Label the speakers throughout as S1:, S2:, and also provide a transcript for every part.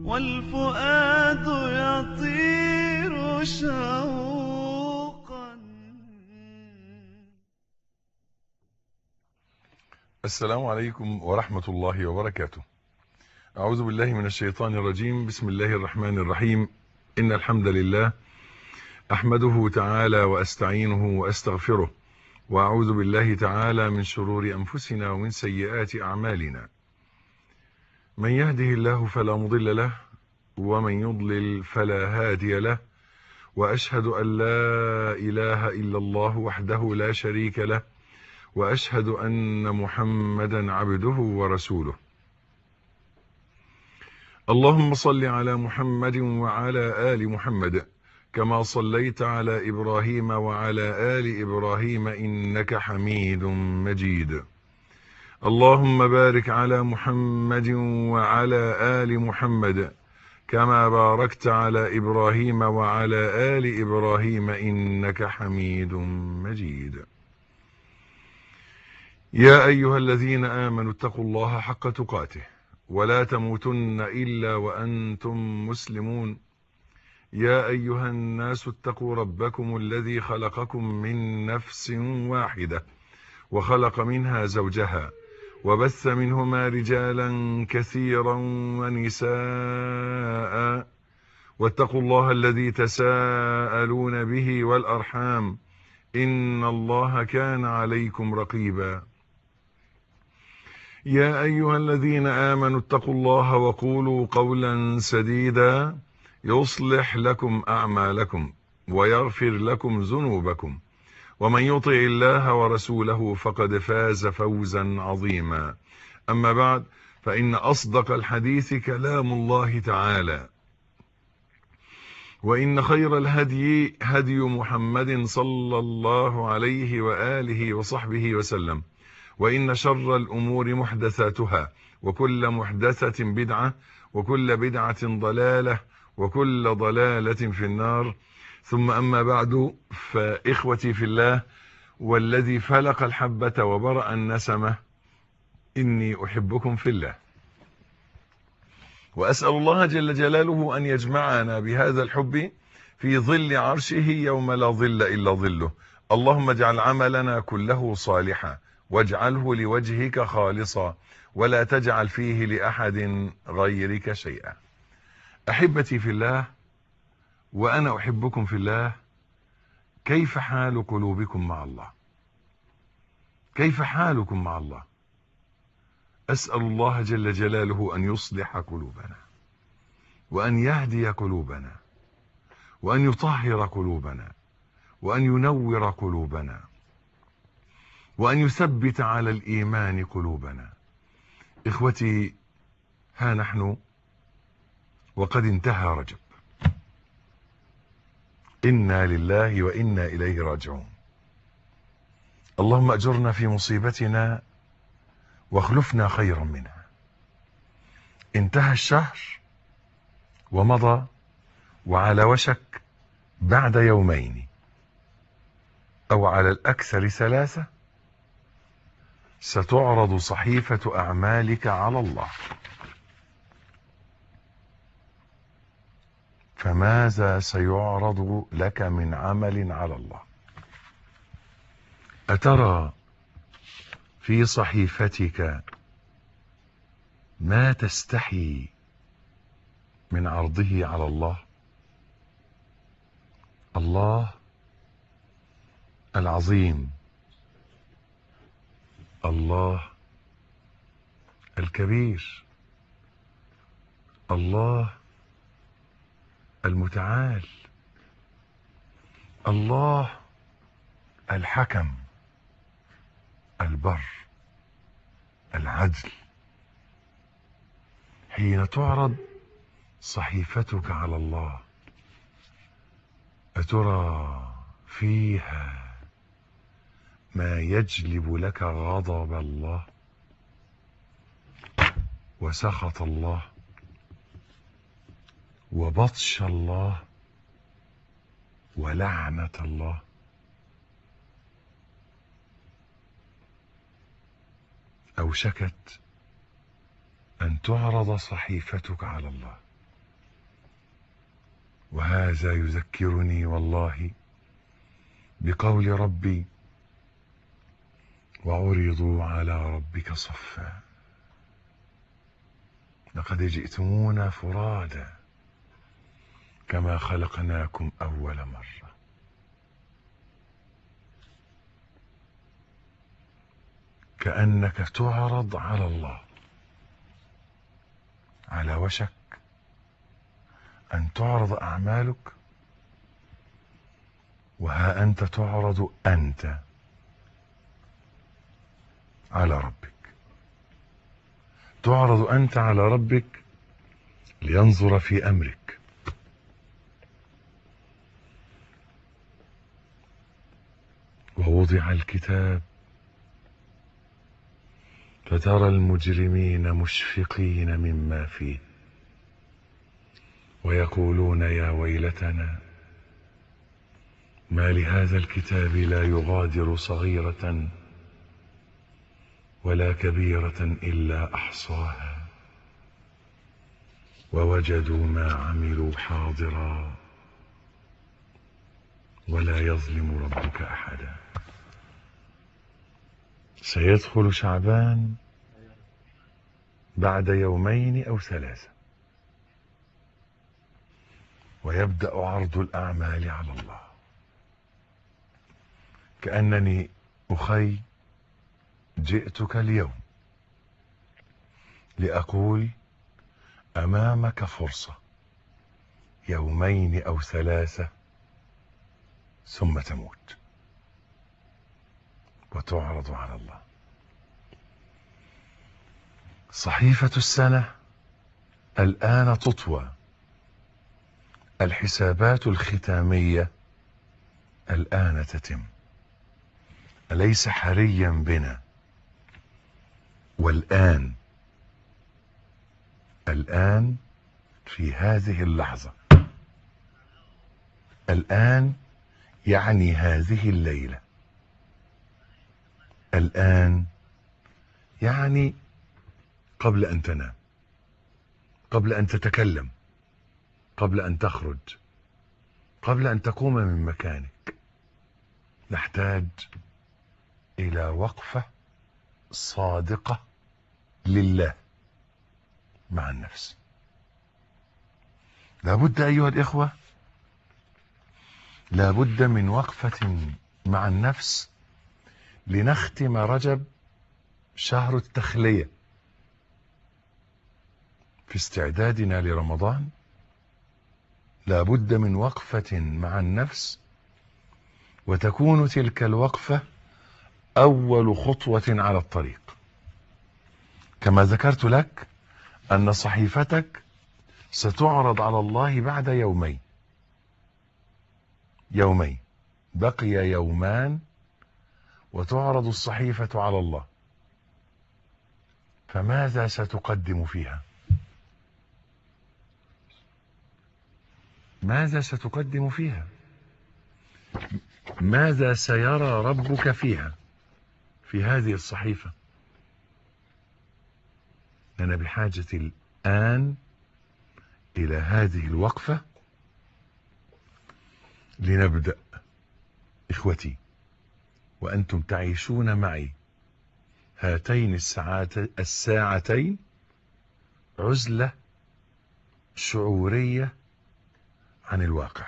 S1: والفؤاد يطير شوقا
S2: السلام عليكم ورحمة الله وبركاته أعوذ بالله من الشيطان الرجيم بسم الله الرحمن الرحيم إن الحمد لله أحمده تعالى وأستعينه وأستغفره وأعوذ بالله تعالى من شرور أنفسنا ومن سيئات أعمالنا من يهده الله فلا مضل له ومن يضلل فلا هادي له وأشهد أن لا إله إلا الله وحده لا شريك له وأشهد أن محمدا عبده ورسوله اللهم صل على محمد وعلى آل محمد كما صليت على إبراهيم وعلى آل إبراهيم إنك حميد مجيد اللهم بارك على محمد وعلى آل محمد كما باركت على إبراهيم وعلى آل إبراهيم إنك حميد مجيد يا أيها الذين آمنوا اتقوا الله حق تقاته ولا تموتن إلا وأنتم مسلمون يا أيها الناس اتقوا ربكم الذي خلقكم من نفس واحدة وخلق منها زوجها وبث منهما رجالا كثيرا ونساء واتقوا الله الذي تساءلون به والأرحام إن الله كان عليكم رقيبا يا أيها الذين آمنوا اتقوا الله وقولوا قولا سديدا يصلح لكم أعمالكم ويغفر لكم ذنوبكم ومن يطع الله ورسوله فقد فاز فوزا عظيما أما بعد فإن أصدق الحديث كلام الله تعالى وإن خير الهدي هدي محمد صلى الله عليه وآله وصحبه وسلم وإن شر الأمور محدثاتها وكل محدثة بدعة وكل بدعة ضلالة وكل ضلالة في النار ثم أما بعد فإخوتي في الله والذي فلق الحبة وبرأ النسمة إني أحبكم في الله وأسأل الله جل جلاله أن يجمعنا بهذا الحب في ظل عرشه يوم لا ظل إلا ظله اللهم اجعل عملنا كله صالحا واجعله لوجهك خالصا ولا تجعل فيه لأحد غيرك شيئا أحبتي في الله وأنا أحبكم في الله كيف حال قلوبكم مع الله كيف حالكم مع الله أسأل الله جل جلاله أن يصلح قلوبنا وأن يهدي قلوبنا وأن يطهر قلوبنا وأن ينور قلوبنا وأن يثبت على الإيمان قلوبنا إخوتي ها نحن وقد انتهى رجب إنا لله وإنا إليه راجعون اللهم أجرنا في مصيبتنا واخلفنا خيرا منها انتهى الشهر ومضى وعلى وشك بعد يومين أو على الأكثر ثلاثة ستعرض صحيفة أعمالك على الله فماذا سيعرض لك من عمل على الله أترى في صحيفتك ما تستحي من عرضه على الله الله العظيم الله الكبير الله المتعال الله الحكم البر العدل حين تعرض صحيفتك على الله أترى فيها ما يجلب لك غضب الله وسخط الله وبطش الله ولعنة الله أوشكت أن تعرض صحيفتك على الله وهذا يذكرني والله بقول ربي وعرضوا على ربك صفا لقد جئتمونا فرادا كما خلقناكم أول مرة كأنك تعرض على الله على وشك أن تعرض أعمالك وها أنت تعرض أنت على ربك تعرض أنت على ربك لينظر في أمرك ووضع الكتاب فترى المجرمين مشفقين مما فيه ويقولون يا ويلتنا ما لهذا الكتاب لا يغادر صغيرة ولا كبيرة إلا أحصاها ووجدوا ما عملوا حاضرا ولا يظلم ربك أحدا سيدخل شعبان بعد يومين أو ثلاثة ويبدأ عرض الأعمال على الله كأنني أخي جئتك اليوم لأقول أمامك فرصة يومين أو ثلاثة ثم تموت وتعرض على الله صحيفة السنة الآن تطوى الحسابات الختامية الآن تتم أليس حريا بنا والآن الآن في هذه اللحظة الآن يعني هذه الليلة الآن يعني قبل أن تنام قبل أن تتكلم قبل أن تخرج قبل أن تقوم من مكانك نحتاج إلى وقفة صادقة لله مع النفس لابد أيها الإخوة لابد من وقفة مع النفس لنختم رجب شهر التخلية في استعدادنا لرمضان لابد من وقفة مع النفس وتكون تلك الوقفة أول خطوة على الطريق كما ذكرت لك أن صحيفتك ستعرض على الله بعد يومين يومين بقي يومان وتعرض الصحيفة على الله فماذا ستقدم فيها ماذا ستقدم فيها ماذا سيرى ربك فيها في هذه الصحيفة أنا بحاجة الآن إلى هذه الوقفة لنبدأ إخوتي وأنتم تعيشون معي هاتين الساعات الساعتين عزلة شعورية عن الواقع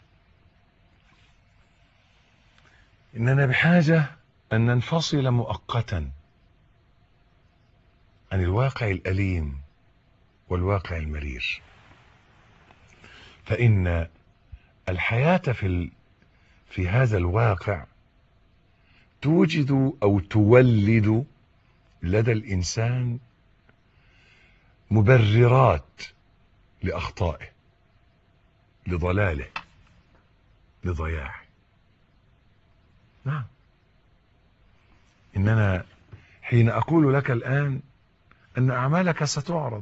S2: إننا بحاجة أن ننفصل مؤقتا عن الواقع الأليم والواقع المرير فإن الحياة في ال... في هذا الواقع توجد أو تولد لدى الإنسان مبررات لأخطائه لضلاله لضياعه نعم إننا حين أقول لك الآن أن أعمالك ستعرض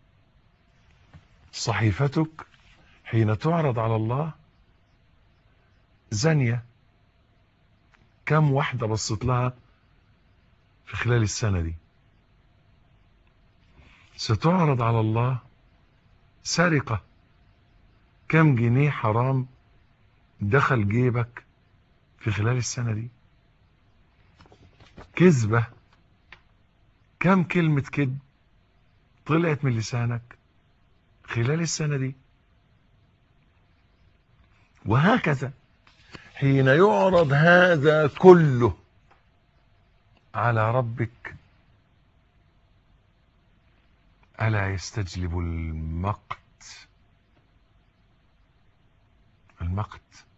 S2: صحيفتك حين تعرض على الله زانية كم واحدة بصت لها في خلال السنة دي ستعرض على الله سرقة كم جنيه حرام دخل جيبك في خلال السنة دي كذبة كم كلمة كذب طلعت من لسانك خلال السنة دي وهكذا حين يعرض هذا كله على ربك ألا يستجلب المقت المقت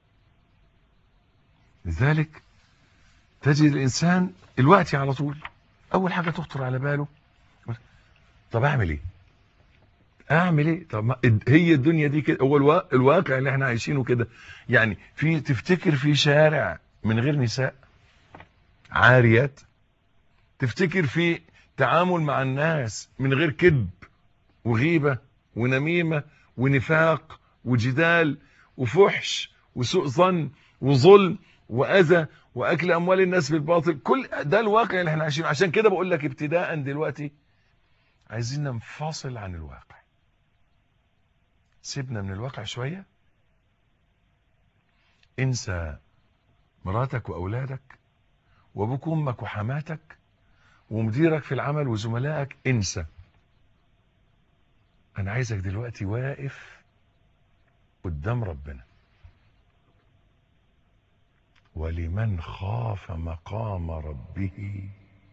S2: لذلك تجد الإنسان الوقت على طول أول حاجة تخطر على باله طب أعمل إيه أعمل إيه طب ما هي الدنيا دي كده هو الوا- الواقع اللي احنا عايشينه كده يعني في تفتكر في شارع من غير نساء عاريات تفتكر في تعامل مع الناس من غير كذب وغيبة ونميمة ونفاق وجدال وفحش وسوء ظن وظلم وأذى وأكل أموال الناس بالباطل كل ده الواقع اللي احنا عايشينه عشان كده بقول لك ابتداء دلوقتي عايزين ننفصل عن الواقع سيبنا من الواقع شوية انسى مراتك وأولادك وابوك وامك وحماتك ومديرك في العمل وزملائك انسى انا عايزك دلوقتي واقف قدام ربنا ولمن خاف مقام ربه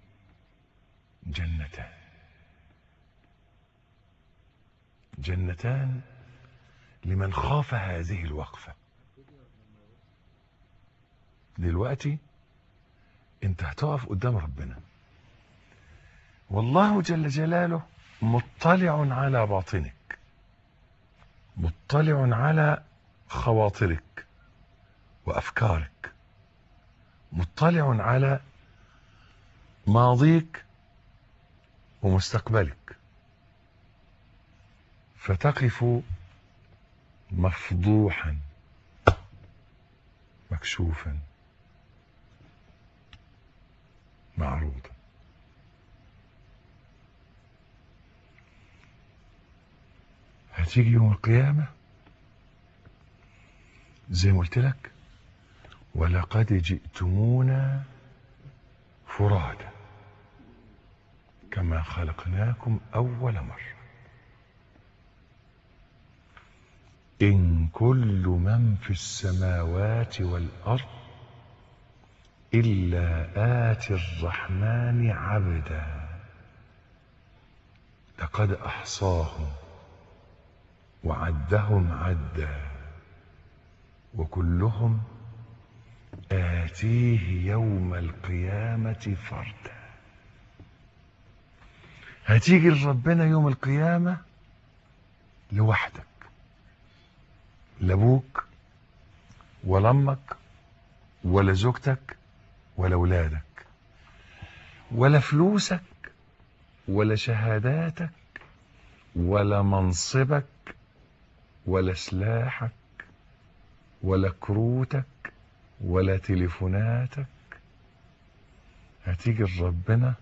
S2: جنتان جنتان لمن خاف هذه الوقفة دلوقتي انت هتقف قدام ربنا والله جل جلاله مطلع على باطنك مطلع على خواطرك وافكارك مطلع على ماضيك ومستقبلك فتقف مفضوحا مكشوفا معروضا هتيجي يوم القيامة زي ما قلت لك ولقد جئتمونا فرادا كما خلقناكم أول مرة إن كل من في السماوات والأرض إلا آتي الرحمن عبدا لقد أحصاهم وعدهم عدا وكلهم آتيه يوم القيامة فردا هتيجي لربنا يوم القيامة لوحدك لا ابوك ولا امك ولا زوجتك ولا اولادك ولا فلوسك ولا شهاداتك ولا منصبك ولا سلاحك ولا كروتك ولا تليفوناتك هتيجي لربنا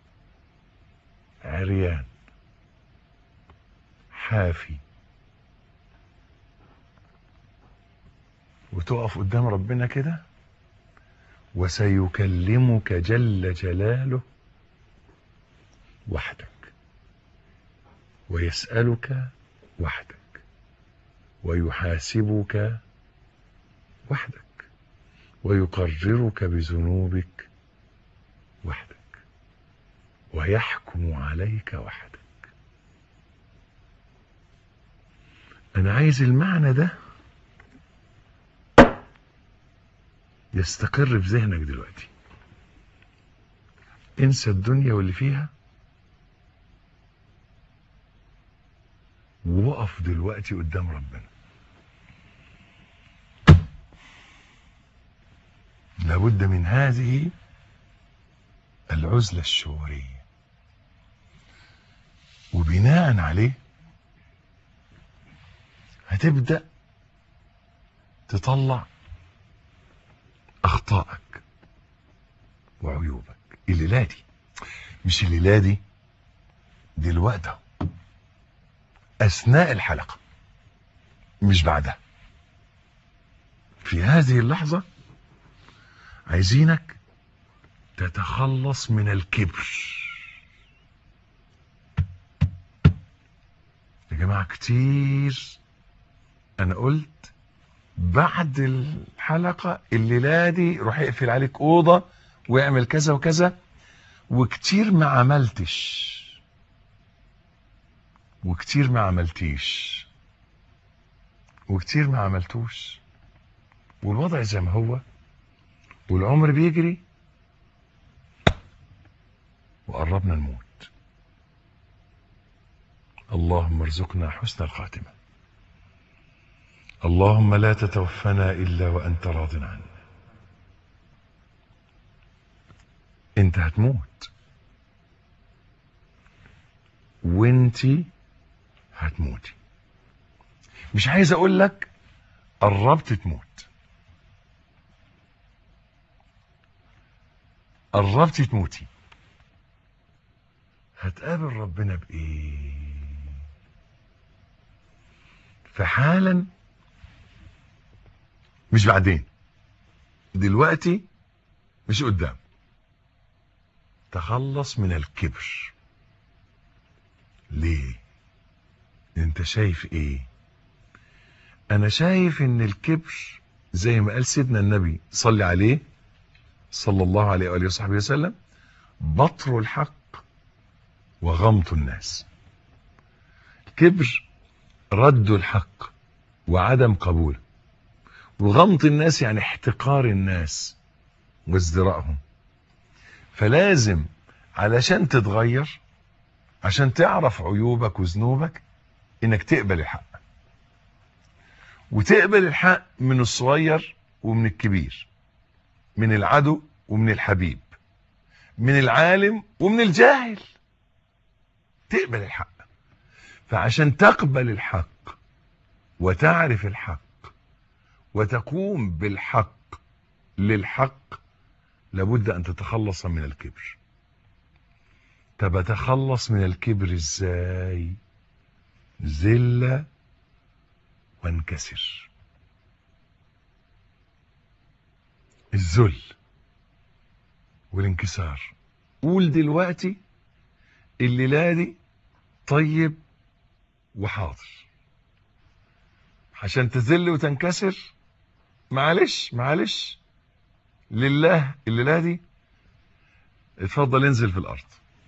S2: عريان حافي وتقف قدام ربنا كده وسيكلمك جل جلاله وحدك ويسألك وحدك ويحاسبك وحدك ويقررك بذنوبك وحدك ويحكم عليك وحدك انا عايز المعنى ده يستقر في ذهنك دلوقتي انسى الدنيا واللي فيها ووقف دلوقتي قدام ربنا لابد من هذه العزلة الشعورية وبناء عليه هتبدأ تطلع أخطائك وعيوبك الليلة دي مش الليلة دي دلوقتي أهو. أثناء الحلقة مش بعدها في هذه اللحظة عايزينك تتخلص من الكبر يا جماعة كتير انا قلت بعد الحلقة الليلة دي روح اقفل عليك اوضة واعمل كذا وكذا وكتير ما عملتش وكتير ما عملتيش وكتير ما عملتوش والوضع زي ما هو والعمر بيجري وقربنا نموت اللهم ارزقنا حسن الخاتمة اللهم لا تتوفنا إلا وأنت راض عنا انت هتموت وانتي هتموتي مش عايز اقول لك قربت تموت قربت تموتي هتقابل ربنا بايه فحالا مش بعدين دلوقتي مش قدام تخلص من الكبر ليه انت شايف ايه انا شايف ان الكبر زي ما قال سيدنا النبي صلي عليه صلى الله عليه وآله وصحبه وسلم بطر الحق وغمط الناس الكبر رد الحق وعدم قبوله وغمط الناس يعني احتقار الناس وازدراءهم فلازم علشان تتغير عشان تعرف عيوبك وذنوبك انك تقبل الحق وتقبل الحق من الصغير ومن الكبير من العدو ومن الحبيب من العالم ومن الجاهل تقبل الحق فعشان تقبل الحق وتعرف الحق وتقوم بالحق للحق لابد ان تتخلص من الكبر طب اتخلص من الكبر ازاي ذله وانكسر الذل والانكسار قول دلوقتي الليله دي طيب وحاضر عشان تذل وتنكسر معلش معلش لله الليله دي اتفضل انزل في الارض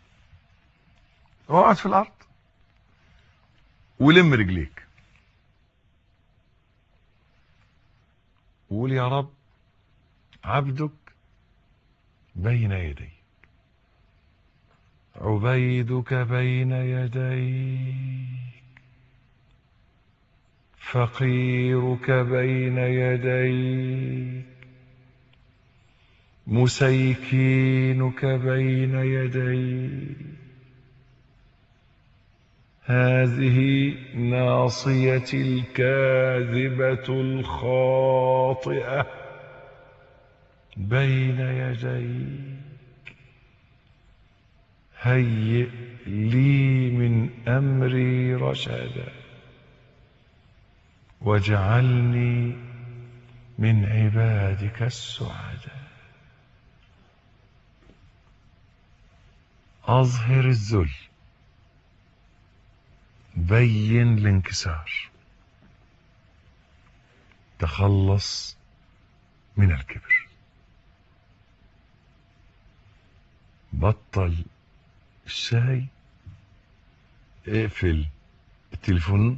S2: اقعد في الارض ولم رجليك وقول يا رب عبدك بين يديك عبيدك بين يديك فقيرك بين يديك مسيكينك بين يديك هذه ناصيتي الكاذبة الخاطئة بين يديك هيئ لي من أمري رشدا واجعلني من عبادك السعداء أظهر الذل بين الانكسار تخلص من الكبر بطل الشاي اقفل التليفون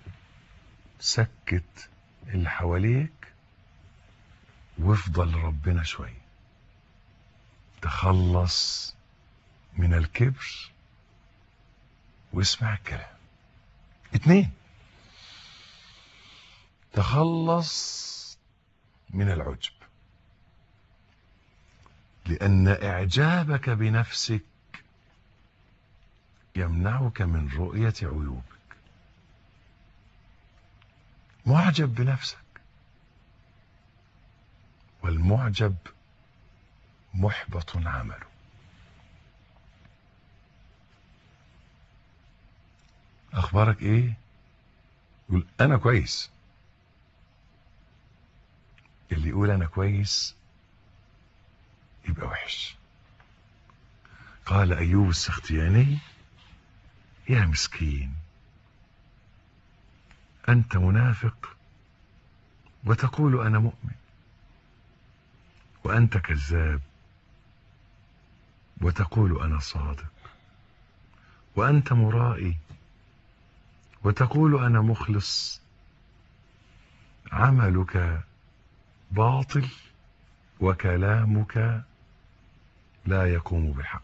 S2: سكت اللي حواليك وافضل ربنا شوية تخلص من الكبر واسمع الكلام اتنين تخلص من العجب لأن إعجابك بنفسك يمنعك من رؤية عيوبك معجب بنفسك والمعجب محبط عمله اخبارك ايه يقول انا كويس اللي يقول انا كويس يبقى وحش قال ايوب السختياني يا مسكين انت منافق وتقول انا مؤمن وانت كذاب وتقول انا صادق وانت مرائي وتقول انا مخلص عملك باطل وكلامك لا يقوم بالحق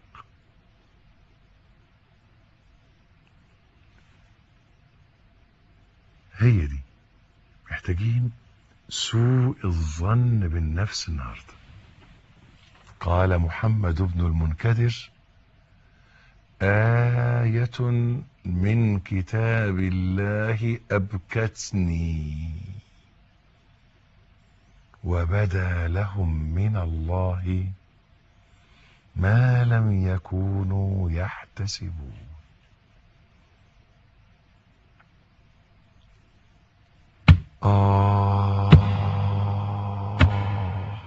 S2: هي دي محتاجين سوء الظن بالنفس النهارده قال محمد بن المنكدر آية من كتاب الله أبكتني وبدا لهم من الله ما لم يكونوا يحتسبون آه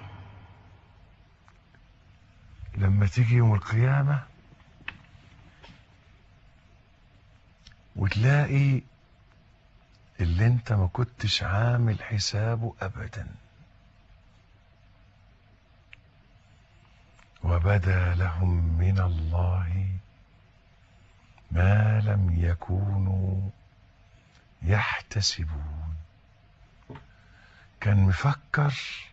S2: لما تيجي يوم القيامة وتلاقي اللي انت ما كنتش عامل حسابه ابدا وبدا لهم من الله ما لم يكونوا يحتسبون كان مفكر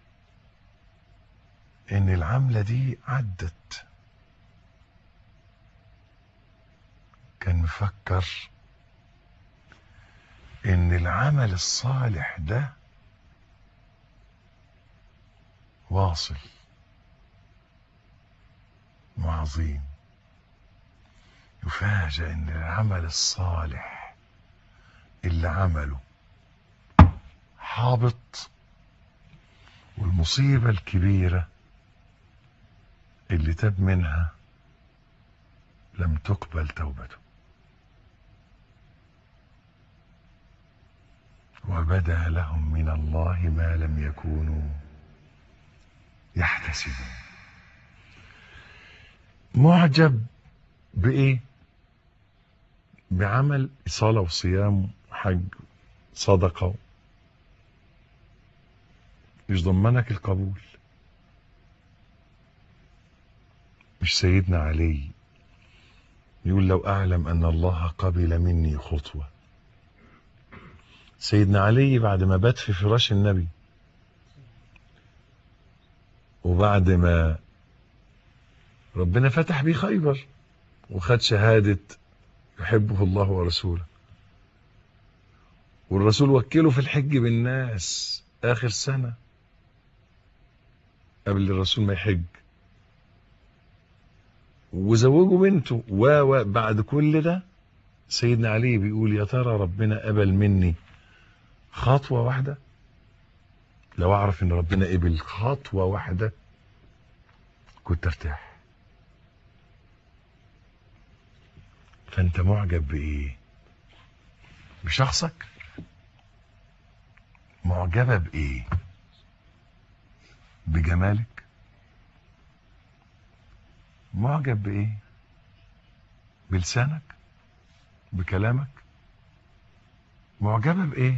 S2: ان العملة دي عدت كان مفكر ان العمل الصالح ده واصل وعظيم يفاجأ ان العمل الصالح اللي عمله حابط والمصيبة الكبيرة اللي تاب منها لم تقبل توبته وبدا لهم من الله ما لم يكونوا يحتسبون معجب بايه بعمل صلاه وصيام وحج صدقه مش ضمنك القبول مش سيدنا علي يقول لو اعلم ان الله قبل مني خطوه سيدنا علي بعد ما بات في فراش النبي وبعد ما ربنا فتح بيه خيبر وخد شهادة يحبه الله ورسوله والرسول وكله في الحج بالناس آخر سنة قبل الرسول ما يحج وزوجوا بنته و بعد كل ده سيدنا علي بيقول يا ترى ربنا قبل مني خطوة واحدة لو أعرف إن ربنا قبل خطوة واحدة كنت ارتاح فأنت معجب بإيه؟ بشخصك؟ معجبة بإيه؟ بجمالك؟ معجب بإيه؟ بلسانك؟ بكلامك؟ معجبة بإيه؟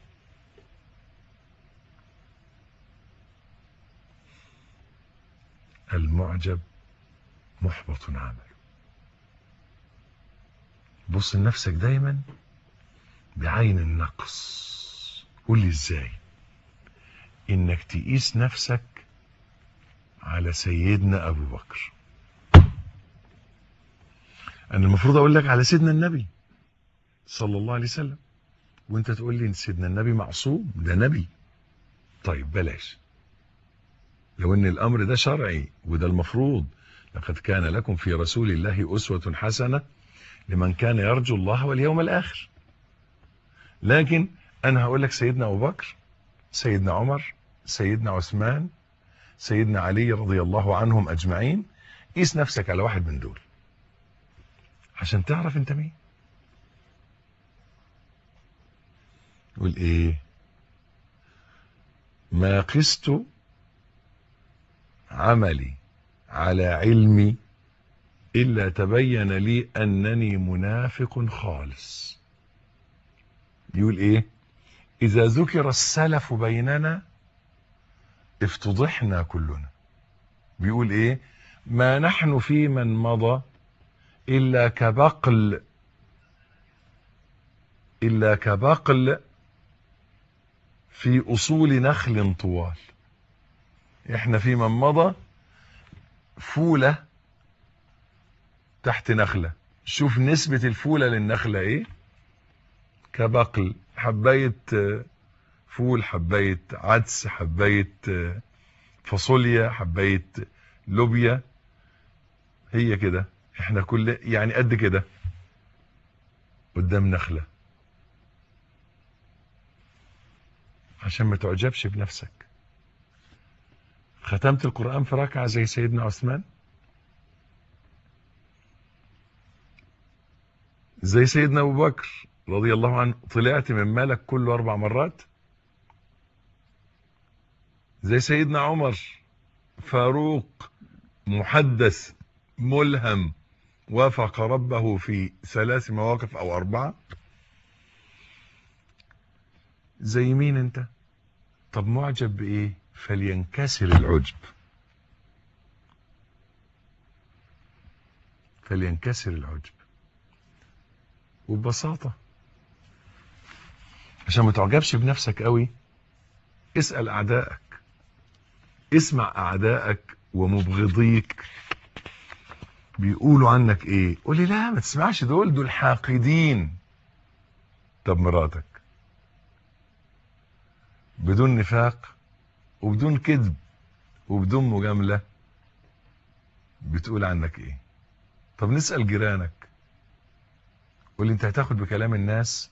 S2: المعجب محبط عمله بص لنفسك دايما بعين النقص قول لي ازاي انك تقيس نفسك على سيدنا ابو بكر انا المفروض اقول لك على سيدنا النبي صلى الله عليه وسلم وانت تقول لي ان سيدنا النبي معصوم ده نبي طيب بلاش لو ان الامر ده شرعي وده المفروض لقد كان لكم في رسول الله اسوة حسنة لمن كان يرجو الله واليوم الاخر لكن انا هقول لك سيدنا ابو بكر سيدنا عمر سيدنا عثمان سيدنا علي رضي الله عنهم اجمعين قيس نفسك على واحد من دول عشان تعرف انت مين قول ايه ما قست عملي على علمي إلا تبين لي أنني منافق خالص يقول إيه إذا ذكر السلف بيننا افتضحنا كلنا بيقول إيه ما نحن في من مضى إلا كبقل إلا كبقل في أصول نخل طوال إحنا في من مضى فولة تحت نخلة شوف نسبة الفولة للنخلة إيه كبقل حباية آه، فول حباية عدس حباية آه، فاصوليا حباية لوبيا هي كده احنا كل يعني قد كده قدام نخلة عشان ما تعجبش بنفسك ختمت القرآن في ركعة زي سيدنا عثمان زي سيدنا أبو بكر رضي الله عنه طلعت من مالك كله أربع مرات زي سيدنا عمر فاروق محدث ملهم وافق ربه في ثلاث مواقف أو أربعة زي مين انت طب معجب بإيه فلينكسر العجب فلينكسر العجب وببساطة عشان ما تعجبش بنفسك قوي اسأل أعدائك اسمع أعدائك ومبغضيك بيقولوا عنك ايه قولي لا ما تسمعش دول دول حاقدين طب مراتك بدون نفاق وبدون كذب وبدون مجاملة بتقول عنك ايه طب نسأل جيرانك قولي انت هتاخد بكلام الناس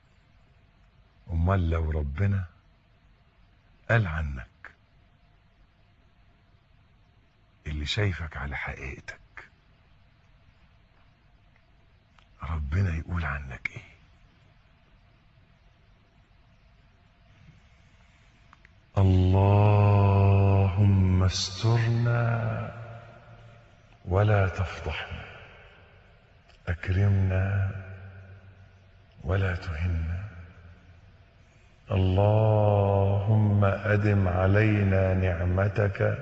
S2: امال لو ربنا قال عنك اللي شايفك على حقيقتك ربنا يقول عنك ايه اللهم استرنا ولا تفضحنا اكرمنا ولا تهنا اللهم ادم علينا نعمتك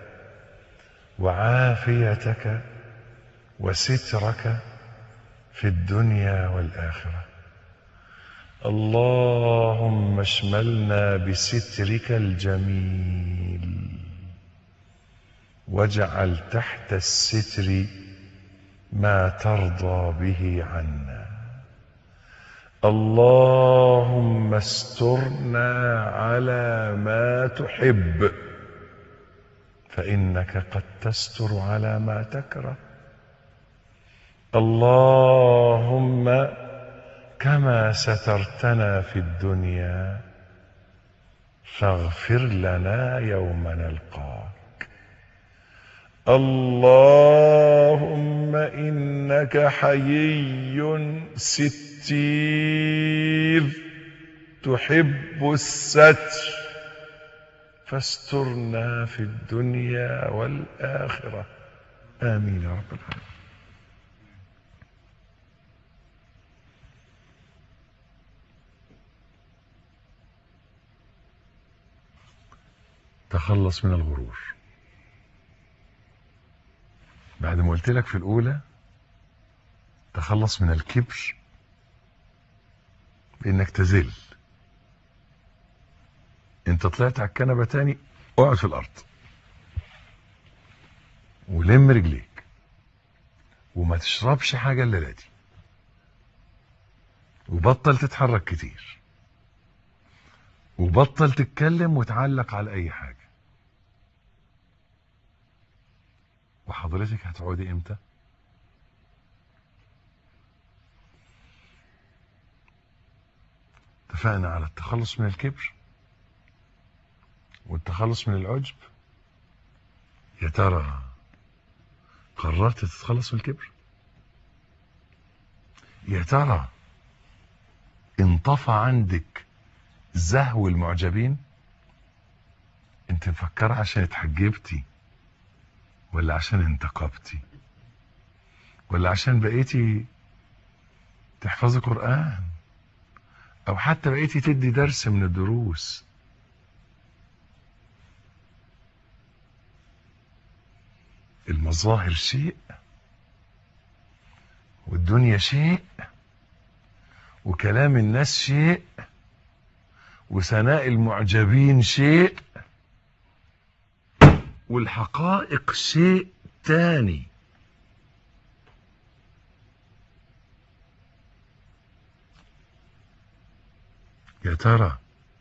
S2: وعافيتك وسترك في الدنيا والاخره اللهم اشملنا بسترك الجميل واجعل تحت الستر ما ترضى به عنا اللهم استرنا على ما تحب فانك قد تستر على ما تكره اللهم كما سترتنا في الدنيا فاغفر لنا يوم نلقاك اللهم انك حيي ستير تحب الستر فاسترنا في الدنيا والاخره امين يا رب العالمين تخلص من الغرور بعد ما قلت لك في الأولى تخلص من الكبر بإنك تزل انت طلعت على الكنبة تاني اقعد في الأرض ولم رجليك وما تشربش حاجة إلا دي وبطل تتحرك كتير وبطل تتكلم وتعلق على أي حاجة وحضرتك هتقعدي امتى اتفقنا على التخلص من الكبر والتخلص من العجب يا ترى قررت تتخلص من الكبر يا ترى انطفى عندك زهو المعجبين انت مفكرة عشان اتحجبتي ولا عشان انتقبتي ولا عشان بقيتي تحفظي قرآن او حتى بقيتي تدي درس من الدروس المظاهر شيء والدنيا شيء وكلام الناس شيء وثناء المعجبين شيء والحقائق شيء تاني يا ترى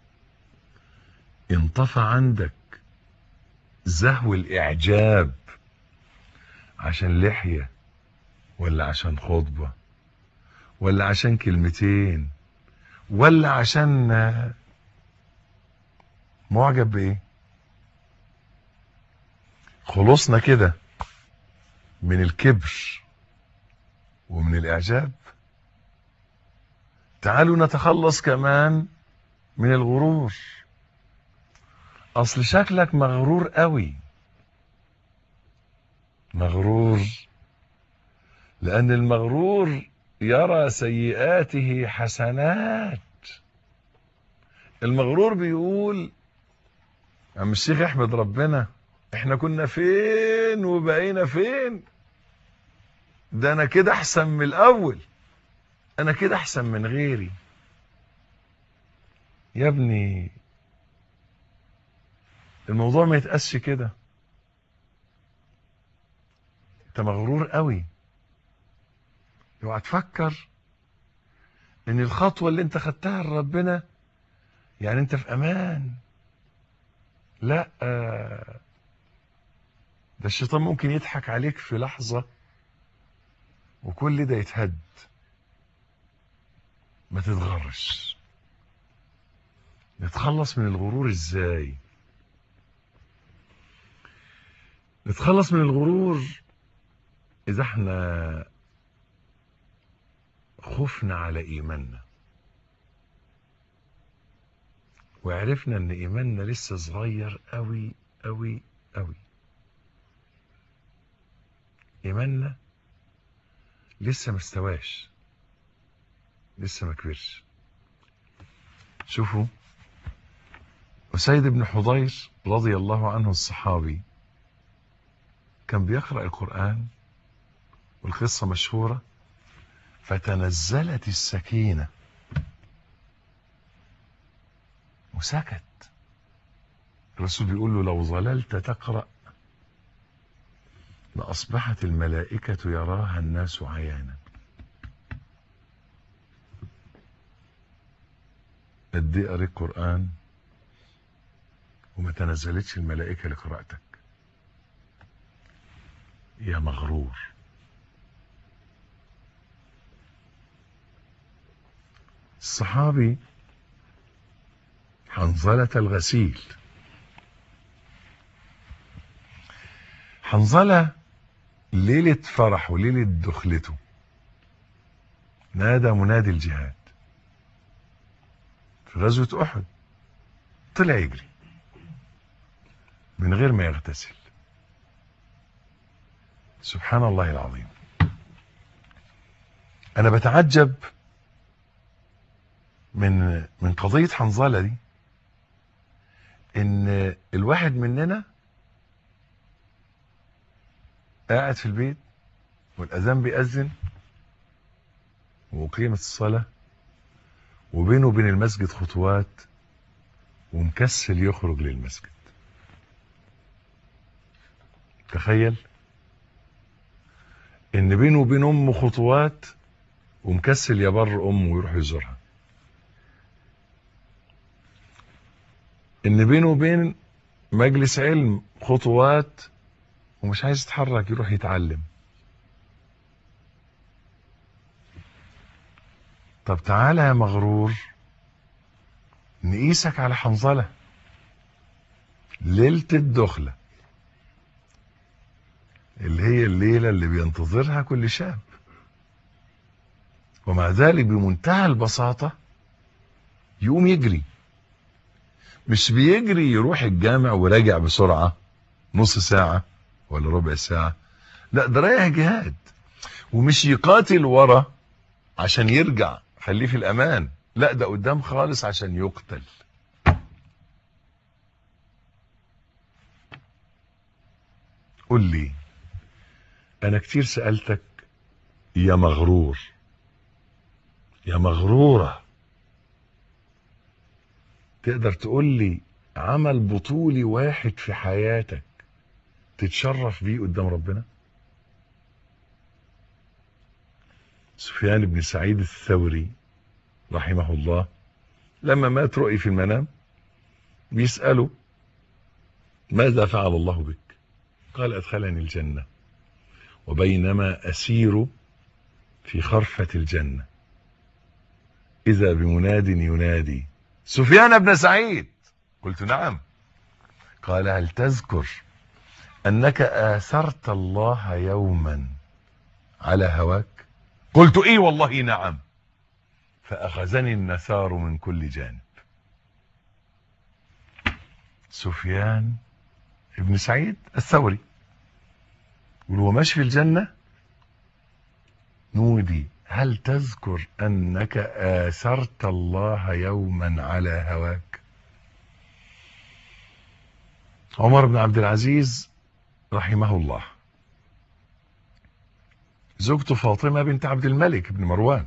S2: انطفى عندك زهو الإعجاب عشان لحية ولا عشان خطبة ولا عشان كلمتين ولا عشان آه، معجب بإيه خلصنا كده من الكبر ومن الإعجاب تعالوا نتخلص كمان من الغرور اصل شكلك مغرور قوي مغرور لان المغرور يرى سيئاته حسنات المغرور بيقول عم الشيخ احمد ربنا احنا كنا فين وبقينا فين ده انا كده احسن من الاول انا كده احسن من غيري يا ابني الموضوع ما يتقاسش كده انت مغرور قوي اوعى تفكر ان الخطوة اللي انت خدتها لربنا يعني انت في امان لا آه، ده الشيطان ممكن يضحك عليك في لحظة وكل ده يتهد ما تتغرش نتخلص من الغرور ازاي نتخلص من الغرور اذا احنا خفنا على ايماننا وعرفنا ان ايماننا لسه صغير قوي قوي قوي ايماننا لسه ما استواش لسه ما كبرش شوفوا أسيد بن حضير رضي الله عنه الصحابي كان بيقرأ القرآن والقصة مشهورة فتنزلت السكينة وسكت الرسول بيقول له لو ظللت تقرأ لأصبحت الملائكة يراها الناس عيانا قد ايه قريت قرآن وما تنزلتش الملائكة لقراءتك يا مغرور الصحابي حنظلة الغسيل حنظلة ليلة فرح وليلة دخلته نادى منادي الجهاد في غزوة أحد طلع يجري من غير ما يغتسل سبحان الله العظيم أنا بتعجب من من قضية حنظلة دي إن الواحد مننا قاعد في البيت والأذان بيأذن وأقيمت الصلاة وبينه وبين المسجد خطوات ومكسل يخرج للمسجد تخيل ان بينه وبين امه خطوات ومكسل يبر امه ويروح يزورها ان بينه وبين مجلس علم خطوات ومش عايز يتحرك يروح يتعلم طب تعالى يا مغرور نقيسك على حنظلة ليلة الدخلة اللي هي الليلة اللي بينتظرها كل شاب ومع ذلك بمنتهى البساطة يقوم يجري مش بيجري يروح الجامع وراجع بسرعة نص ساعة ولا ربع ساعة لا ده رايح جهاد ومش يقاتل ورا عشان يرجع خليه في الامان لا ده قدام خالص عشان يقتل قل لي انا كتير سألتك يا مغرور يا مغرورة تقدر تقول لي عمل بطولي واحد في حياتك تتشرف بيه قدام ربنا سفيان بن سعيد الثوري رحمه الله لما مات رؤي في المنام بيسأله ماذا فعل الله بك قال أدخلني الجنة وبينما أسير في خرفة الجنة إذا بمناد ينادي سفيان بن سعيد قلت نعم قال هل تذكر أنك آثرت الله يوما على هواك قلت إيه والله نعم فأخذني النثار من كل جانب سفيان ابن سعيد الثوري وهو ماشي في الجنة نودي هل تذكر أنك آثرت الله يوما على هواك عمر بن عبد العزيز رحمه الله زوجته فاطمة بنت عبد الملك بن مروان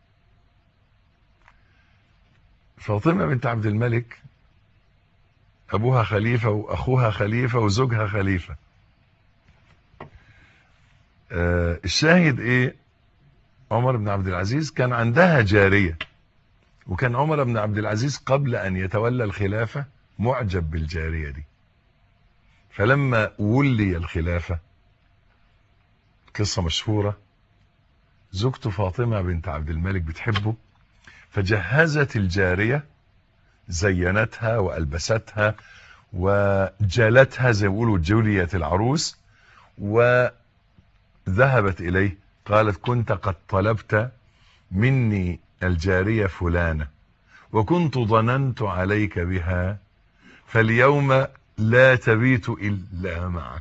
S2: فاطمة بنت عبد الملك أبوها خليفة وأخوها خليفة وزوجها خليفة آه الشاهد إيه عمر بن عبد العزيز كان عندها جارية وكان عمر بن عبد العزيز قبل أن يتولى الخلافة معجب بالجارية دي فلما ولي الخلافة قصة مشهورة زوجته فاطمة بنت عبد الملك بتحبه فجهزت الجارية زينتها وألبستها وجالتها زي ما بيقولوا جولية العروس وذهبت إليه قالت كنت قد طلبت مني الجارية فلانة وكنت ظننت عليك بها فاليوم لا تبيت إلا معك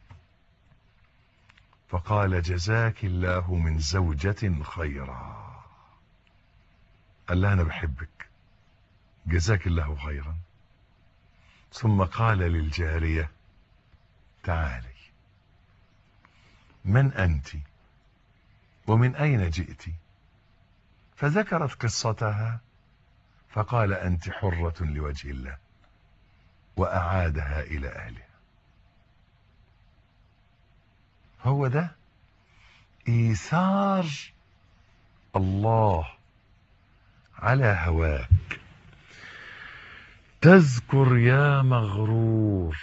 S2: فقال جزاك الله من زوجة خيرا قال لها أنا بحبك جزاك الله خيرا ثم قال للجارية تعالي من أنت ومن أين جئت فذكرت قصتها فقال أنت حرة لوجه الله وأعادها إلى أهلها هو ده إيثار الله على هواك تذكر يا مغرور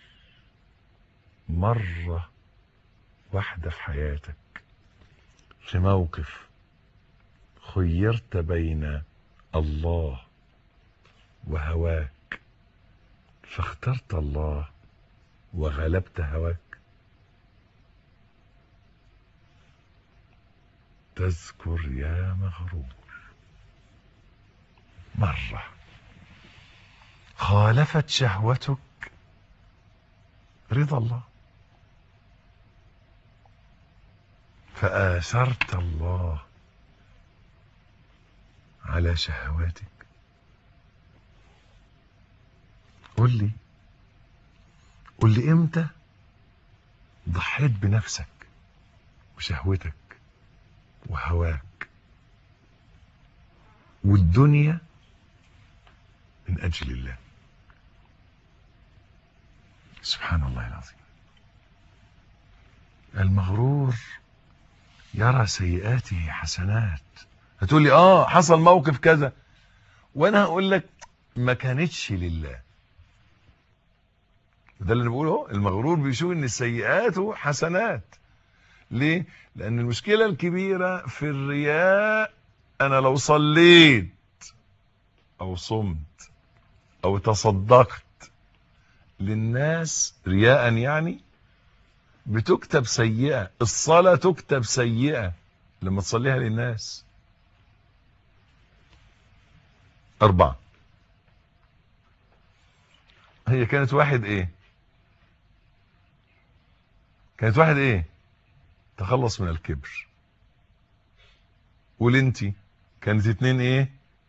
S2: مرة واحدة في حياتك في موقف خيرت بين الله وهواك فاخترت الله وغلبت هواك تذكر يا مغرور مرة خالفت شهوتك رضا الله فآثرت الله على شهواتك قل لي قل لي امتى ضحيت بنفسك وشهوتك وهواك والدنيا من أجل الله سبحان الله العظيم المغرور يرى سيئاته حسنات هتقول لي اه حصل موقف كذا وانا هقول لك ما كانتش لله ده اللي انا بقوله المغرور بيشوف ان سيئاته حسنات ليه لان المشكله الكبيره في الرياء انا لو صليت او صمت او تصدقت للناس رياء يعني بتكتب سيئة الصلاة تكتب سيئة لما تصليها للناس أربعة هي كانت واحد ايه كانت واحد ايه تخلص من الكبر قول انتي كانت اتنين ايه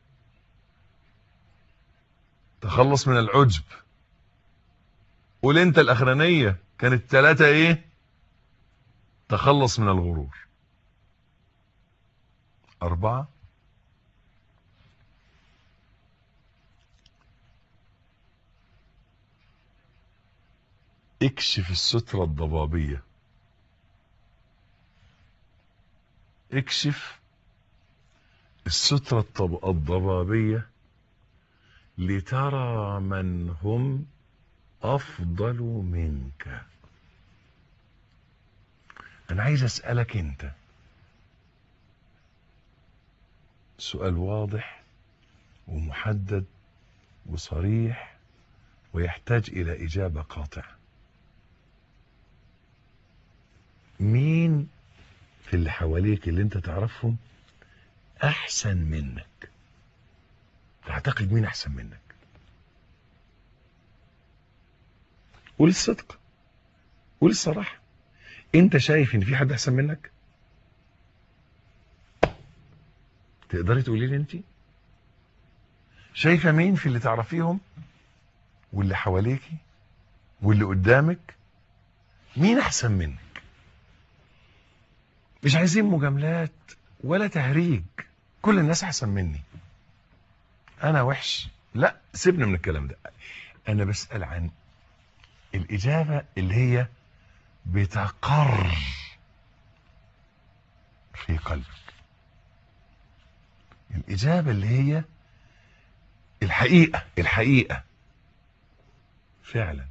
S2: تخلص من العجب قول انت الاخرانية كانت ثلاثة ايه تخلص من الغرور اربعة اكشف السترة الضبابية اكشف السترة الطب- الضبابية لترى من هم افضل منك انا عايز اسألك انت سؤال واضح ومحدد وصريح ويحتاج الى اجابة قاطعة مين في اللي حواليك اللي انت تعرفهم احسن منك تعتقد مين احسن منك قول الصدق قول الصراحة انت شايف ان في حد احسن منك تقدري تقولي لي انت شايفة مين في اللي تعرفيهم واللي حواليكي واللي قدامك مين احسن منك مش عايزين مجاملات ولا تهريج كل الناس احسن مني انا وحش لا سيبنا من الكلام ده انا بسأل عن الاجابة اللي هي بتقر في قلبك الاجابة اللي هي الحقيقة الحقيقة فعلا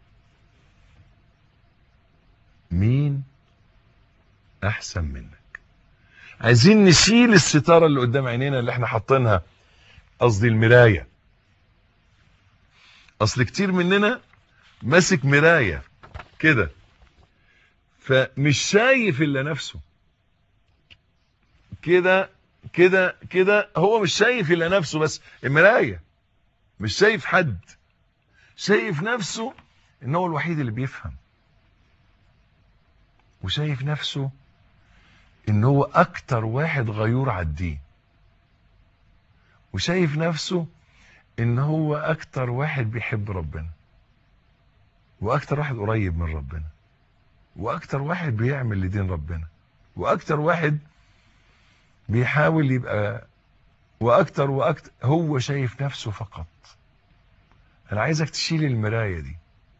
S2: مين احسن منك عايزين نشيل الستارة اللي قدام عينينا اللي احنا حاطينها قصدي المراية اصل كتير مننا ماسك مراية كده فمش شايف الا نفسه كده كده كده هو مش شايف الا نفسه بس المراية مش شايف حد شايف نفسه ان هو الوحيد اللي بيفهم وشايف نفسه ان هو اكتر واحد غيور على الدين وشايف نفسه ان هو اكتر واحد بيحب ربنا واكتر واحد قريب من ربنا واكتر واحد بيعمل لدين ربنا واكتر واحد بيحاول يبقى واكتر واكتر هو شايف نفسه فقط انا عايزك تشيل المراية دي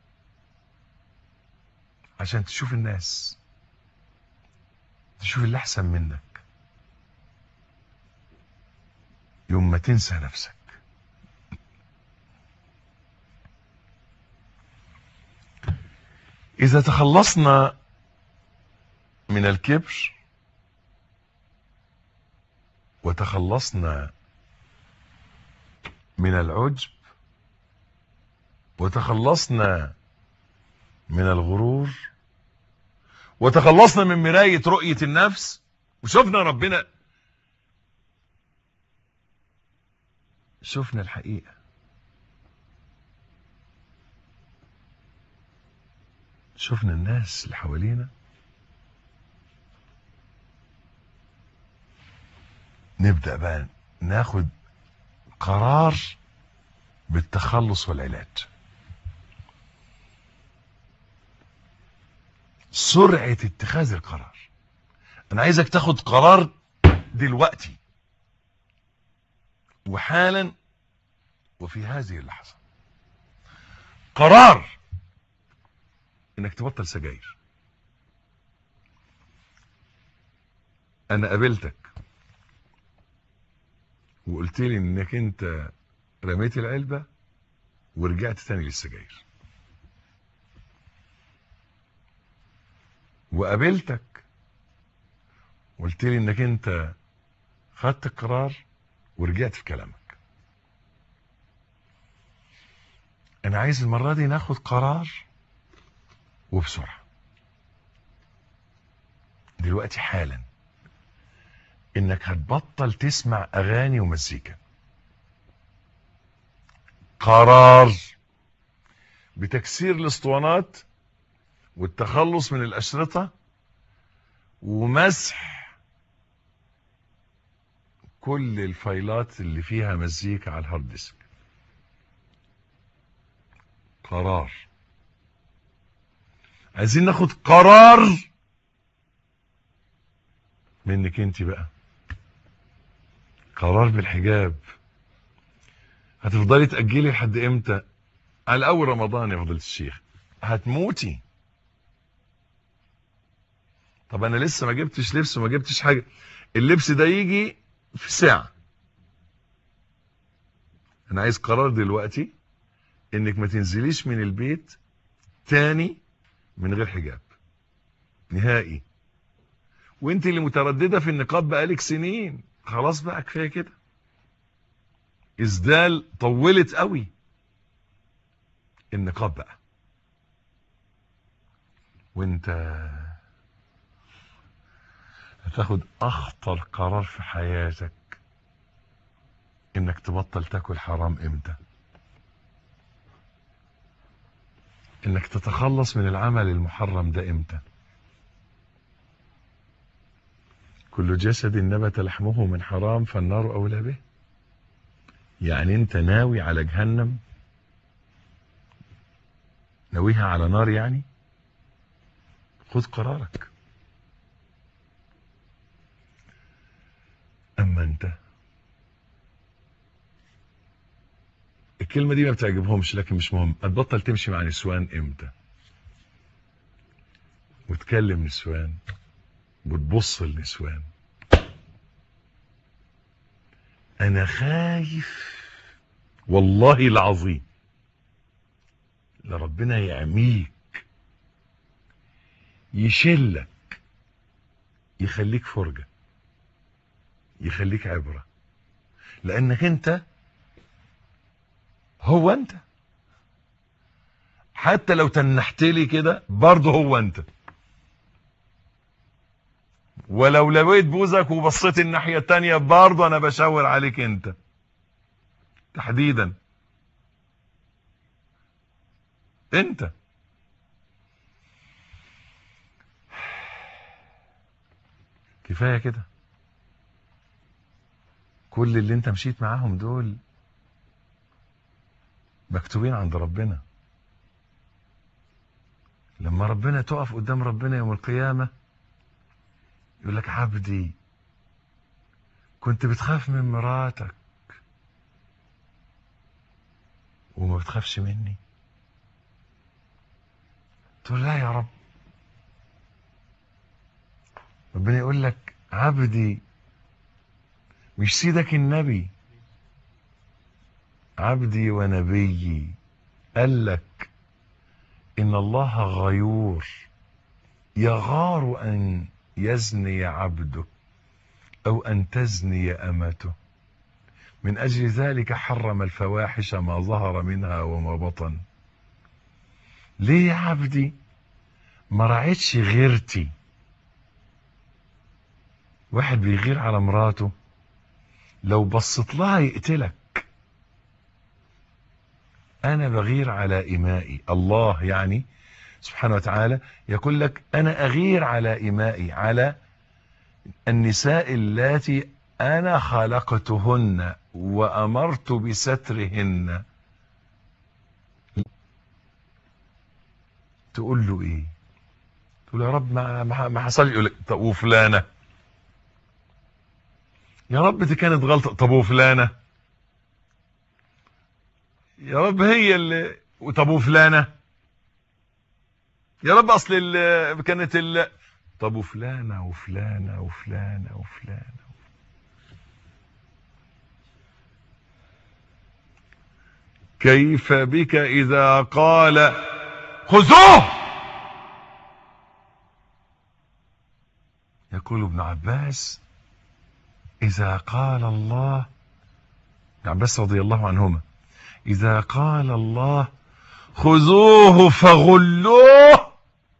S2: عشان تشوف الناس تشوف اللي احسن منك يوم ما تنسى نفسك اذا تخلصنا من الكبر وتخلصنا من العجب وتخلصنا من الغرور وتخلصنا من مراية رؤية النفس وشفنا ربنا شفنا الحقيقة شفنا الناس اللي حوالينا نبدأ بقى ناخد قرار بالتخلص والعلاج سرعة اتخاذ القرار انا عايزك تاخد قرار دلوقتي وحالا وفي هذه اللحظة قرار انك تبطل سجاير انا قابلتك وقلت لي انك انت رميت العلبة ورجعت تاني للسجاير وقابلتك قلت لي انك انت خدت القرار ورجعت في كلامك انا عايز المرة دي ناخد قرار وبسرعة دلوقتي حالا انك هتبطل تسمع اغاني ومزيكا قرار بتكسير الاسطوانات والتخلص من الاشرطة ومسح كل الفايلات اللي فيها مزيكا على الهارد ديسك قرار عايزين ناخد قرار منك انت بقى قرار بالحجاب هتفضلي تأجلي لحد امتى على اول رمضان يا فضيلة الشيخ هتموتي طب انا لسه ما جبتش لبس وما جبتش حاجة اللبس ده يجي في ساعة انا عايز قرار دلوقتي انك ما تنزليش من البيت تاني من غير حجاب نهائي وانت اللي مترددة في النقاب بقالك سنين خلاص بقى كفاية كده ازدال طولت قوي النقاب بقى وانت هتاخد اخطر قرار في حياتك انك تبطل تاكل حرام امتى انك تتخلص من العمل المحرم ده امتى كل جسد نبت لحمه من حرام فالنار اولى به يعني انت ناوي على جهنم ناويها على نار يعني خذ قرارك اما انت الكلمة دي ما بتعجبهمش لكن مش مهم هتبطل تمشي مع نسوان امتى وتكلم نسوان وتبص لنسوان انا خايف والله العظيم لربنا يعميك يشلك يخليك فرجة يخليك عبرة لانك انت هو انت حتى لو تنحت لي كده برضه هو انت ولو لويت بوزك وبصيت الناحية التانية برضه انا بشاور عليك انت تحديدا انت كفاية كده كل اللي انت مشيت معاهم دول مكتوبين عند ربنا لما ربنا تقف قدام ربنا يوم القيامة يقول لك عبدي كنت بتخاف من مراتك وما بتخافش مني تقول لا يا رب ربنا يقول لك عبدي مش سيدك النبي عبدي ونبيي قال لك ان الله غيور يغار ان يزني عبده او ان تزني امته من اجل ذلك حرم الفواحش ما ظهر منها وما بطن ليه يا عبدي ما رعيتش غيرتي واحد بيغير على مراته لو بصت لها يقتلك انا بغير على امائي الله يعني سبحانه وتعالى يقول لك انا اغير على امائي على النساء اللاتي انا خلقتهن وامرت بسترهن تقول له ايه تقول يا رب ما ما ما حصل يقول لك طب وفلانه يا رب دي كانت غلطه طب وفلانه يا رب هي اللي طب وفلانه يا رب اصل ال... كانت ال... طب وفلانه وفلانه وفلانه وفلانه كيف بك اذا قال خذوه يقول ابن عباس اذا قال الله ابن عباس رضي الله عنهما إذا قال الله خذوه فغلوه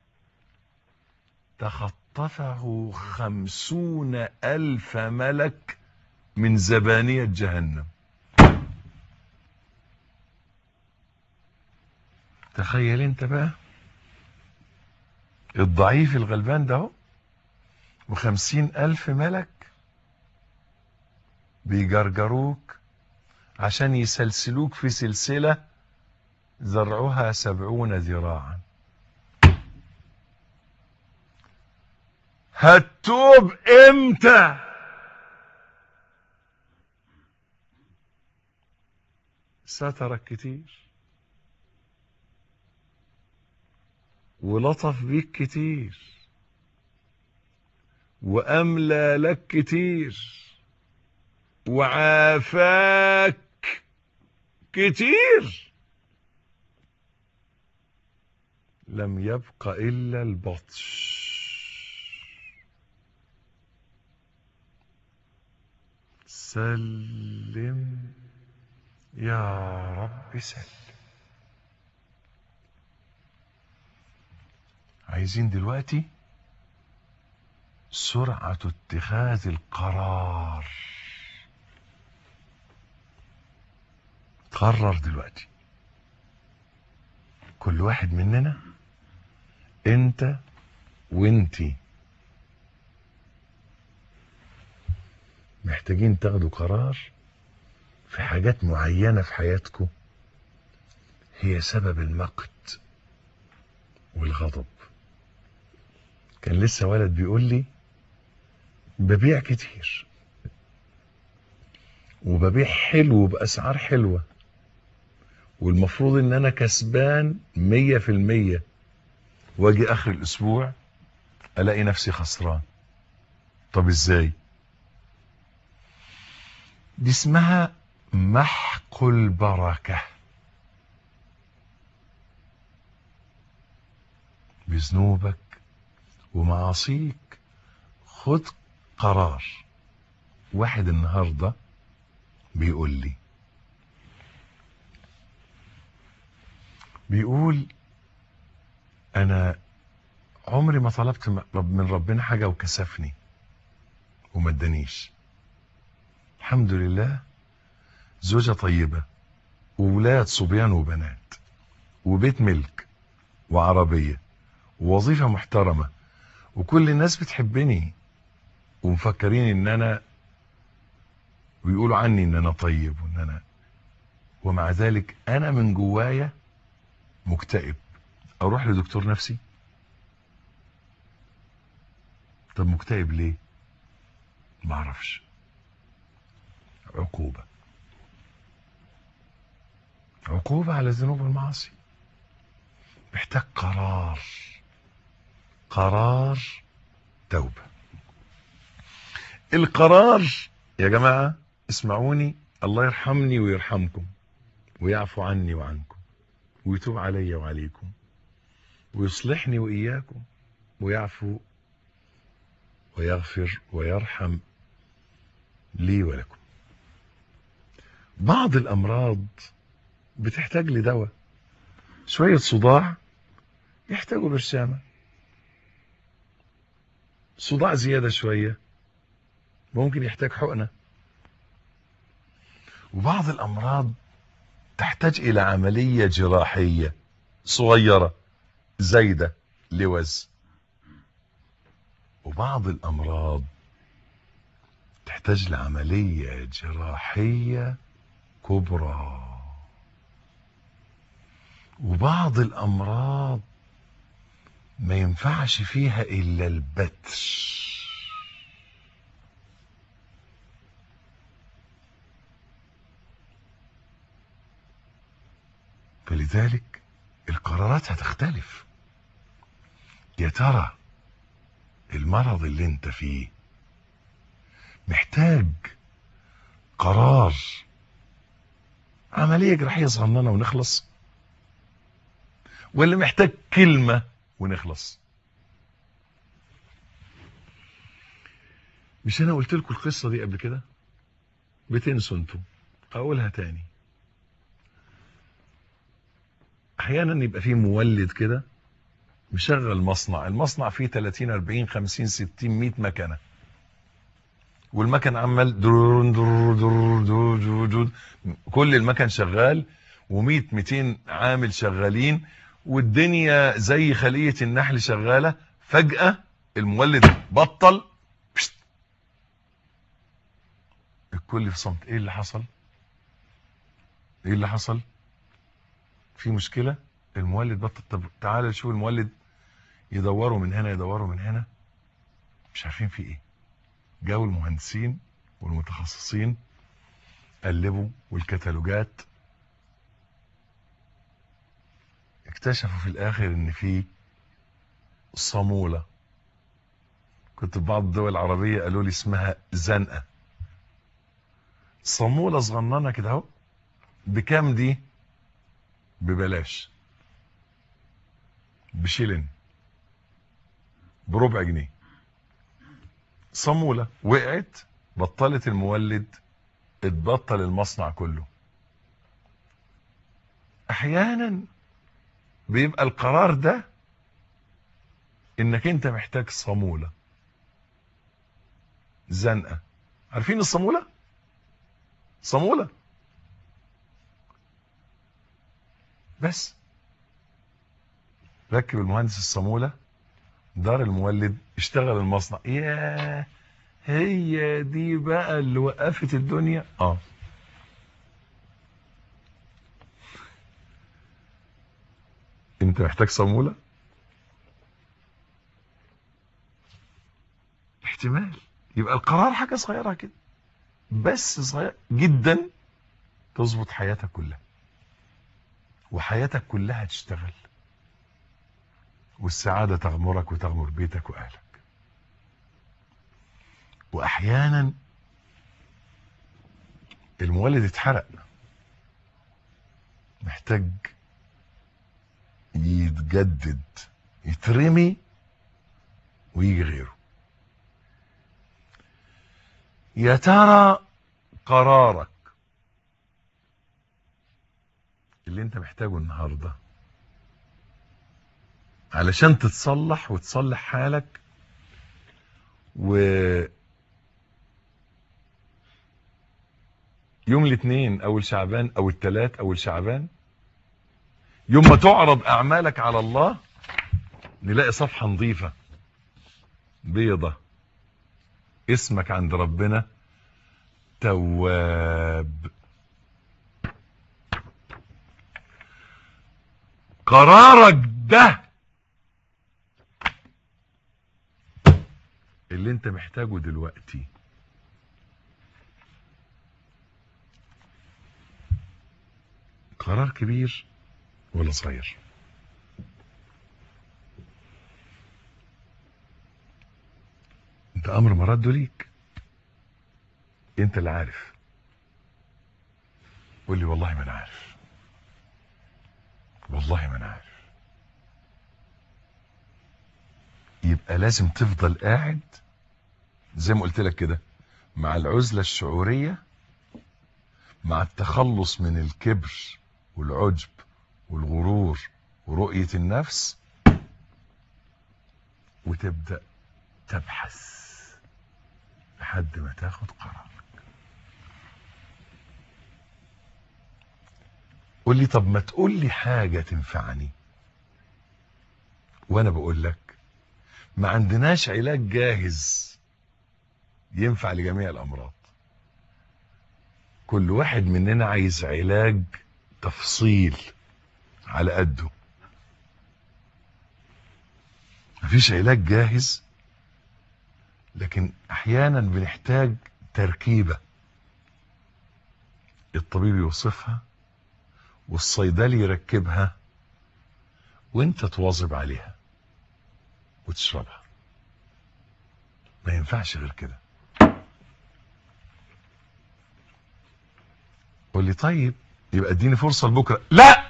S2: تخطفه خمسون ألف ملك من زبانية جهنم تخيل انت بقى الضعيف الغلبان ده اهو وخمسين ألف ملك بيجرجروك عشان يسلسلوك في سلسلة زرعها سبعون ذراعا هتوب امتى سترك كتير ولطف بيك كتير وأملى لك كتير وعافاك كتير لم يبق إلا البطش سلم يا رب سلم عايزين دلوقتي سرعة اتخاذ القرار قرر دلوقتي كل واحد مننا انت وانتي محتاجين تاخدوا قرار في حاجات معينة في حياتكم هي سبب المقت والغضب كان لسه ولد بيقول لي ببيع كتير وببيع حلو بأسعار حلوة والمفروض ان انا كسبان مية في المية واجي اخر الاسبوع الاقي نفسي خسران طب ازاي دي اسمها محق البركة بذنوبك ومعاصيك خد قرار واحد النهاردة بيقول لي بيقول انا عمري ما طلبت من ربنا حاجة وكسفني وما ادانيش الحمد لله زوجة طيبة وولاد صبيان وبنات وبيت ملك وعربية ووظيفة محترمة وكل الناس بتحبني ومفكرين ان انا ويقولوا عني ان انا طيب وان انا ومع ذلك انا من جوايا مكتئب اروح لدكتور نفسي طب مكتئب ليه معرفش عقوبة عقوبة على الذنوب والمعاصي محتاج قرار قرار توبة القرار يا جماعة اسمعوني الله يرحمني ويرحمكم ويعفو عني وعنكم ويتوب علي وعليكم ويصلحني وإياكم ويعفو ويغفر ويرحم لي ولكم بعض الأمراض بتحتاج لدواء شوية صداع يحتاجوا برشامة صداع زيادة شوية ممكن يحتاج حقنة وبعض الأمراض تحتاج إلى عملية جراحية صغيرة زايدة لوز وبعض الأمراض تحتاج لعملية جراحية كبرى وبعض الأمراض ما ينفعش فيها إلا البتر فلذلك القرارات هتختلف يا ترى المرض اللي انت فيه محتاج قرار عملية جراحية صغننة ونخلص ولا محتاج كلمة ونخلص مش انا قلت لكم القصة دي قبل كده بتنسوا انتوا اقولها تاني احيانا يبقى فيه مولد كده مشغل مصنع المصنع فيه 30 40 50 60 100 مكنه والمكن عمال درون درون درون درون درون كل المكن شغال و100 200 عامل شغالين والدنيا زي خلية النحل شغالة فجأة المولد بطل بشت. الكل في صمت ايه اللي حصل ايه اللي حصل في مشكلة المولد بطل طب تعالى نشوف المولد يدوروا من هنا يدوروا من هنا مش عارفين في ايه جاوا المهندسين والمتخصصين قلبوا والكتالوجات اكتشفوا في الاخر ان في صامولة كنت في بعض الدول العربية قالوا لي اسمها زنقة صامولة صغننة كده اهو بكام دي ببلاش بشيلن بربع جنيه صامولة وقعت بطلت المولد اتبطل المصنع كله احيانا بيبقى القرار ده انك انت محتاج صامولة زنقة عارفين الصامولة صامولة بس ركب المهندس الصامولة دار المولد اشتغل المصنع ياه هي دي بقى اللي وقفت الدنيا اه انت محتاج صامولة احتمال يبقى القرار حاجة صغيرة كده بس صغير جدا تظبط حياتك كلها وحياتك كلها تشتغل والسعادة تغمرك وتغمر بيتك وأهلك وأحيانا المولد اتحرق محتاج يتجدد يترمي ويجي غيره يا ترى قرارك اللي انت محتاجه النهارده علشان تتصلح وتصلح حالك و يوم الاثنين او الشعبان او الثلاث او الشعبان يوم ما تعرض اعمالك على الله نلاقي صفحة نظيفة بيضة اسمك عند ربنا تواب قرارك ده اللي انت محتاجه دلوقتي قرار كبير ولا صغير انت امر مرده ليك انت اللي عارف قول لي والله ما انا عارف والله ما انا عارف يبقى لازم تفضل قاعد زي ما قلت لك كده مع العزلة الشعورية مع التخلص من الكبر والعجب والغرور ورؤية النفس وتبدأ تبحث لحد ما تاخد قرارك قول لي طب ما تقول لي حاجة تنفعني وانا بقول لك ما عندناش علاج جاهز ينفع لجميع الامراض كل واحد مننا عايز علاج تفصيل على قده مفيش علاج جاهز لكن احيانا بنحتاج تركيبة الطبيب يوصفها والصيدلي يركبها وانت تواظب عليها وتشربها ما ينفعش غير كده قول لي طيب يبقى اديني فرصة لبكرة لا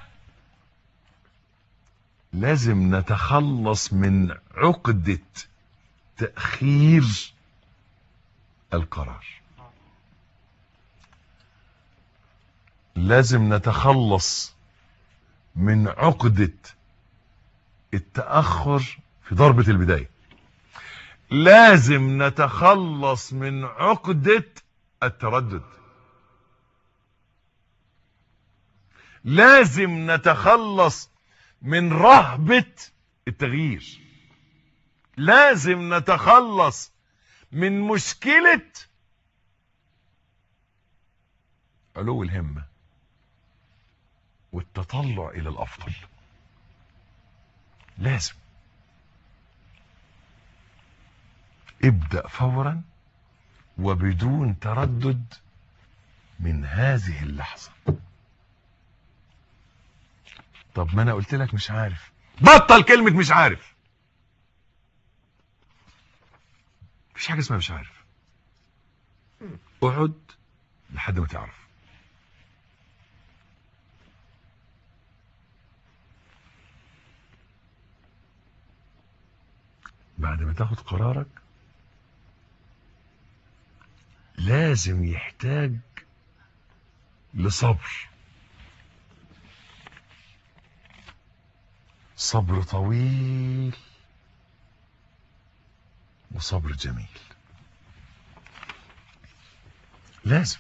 S2: لازم نتخلص من عقدة تأخير القرار لازم نتخلص من عقدة التأخر في ضربة البداية لازم نتخلص من عقدة التردد لازم نتخلص من رهبة التغيير لازم نتخلص من مشكلة علو الهمة والتطلع إلى الأفضل لازم ابدأ فورا وبدون تردد من هذه اللحظة طب ما انا قلت لك مش عارف بطل كلمة مش عارف مفيش حاجة اسمها مش عارف اقعد لحد ما تعرف بعد ما تاخد قرارك لازم يحتاج لصبر صبر طويل وصبر جميل لازم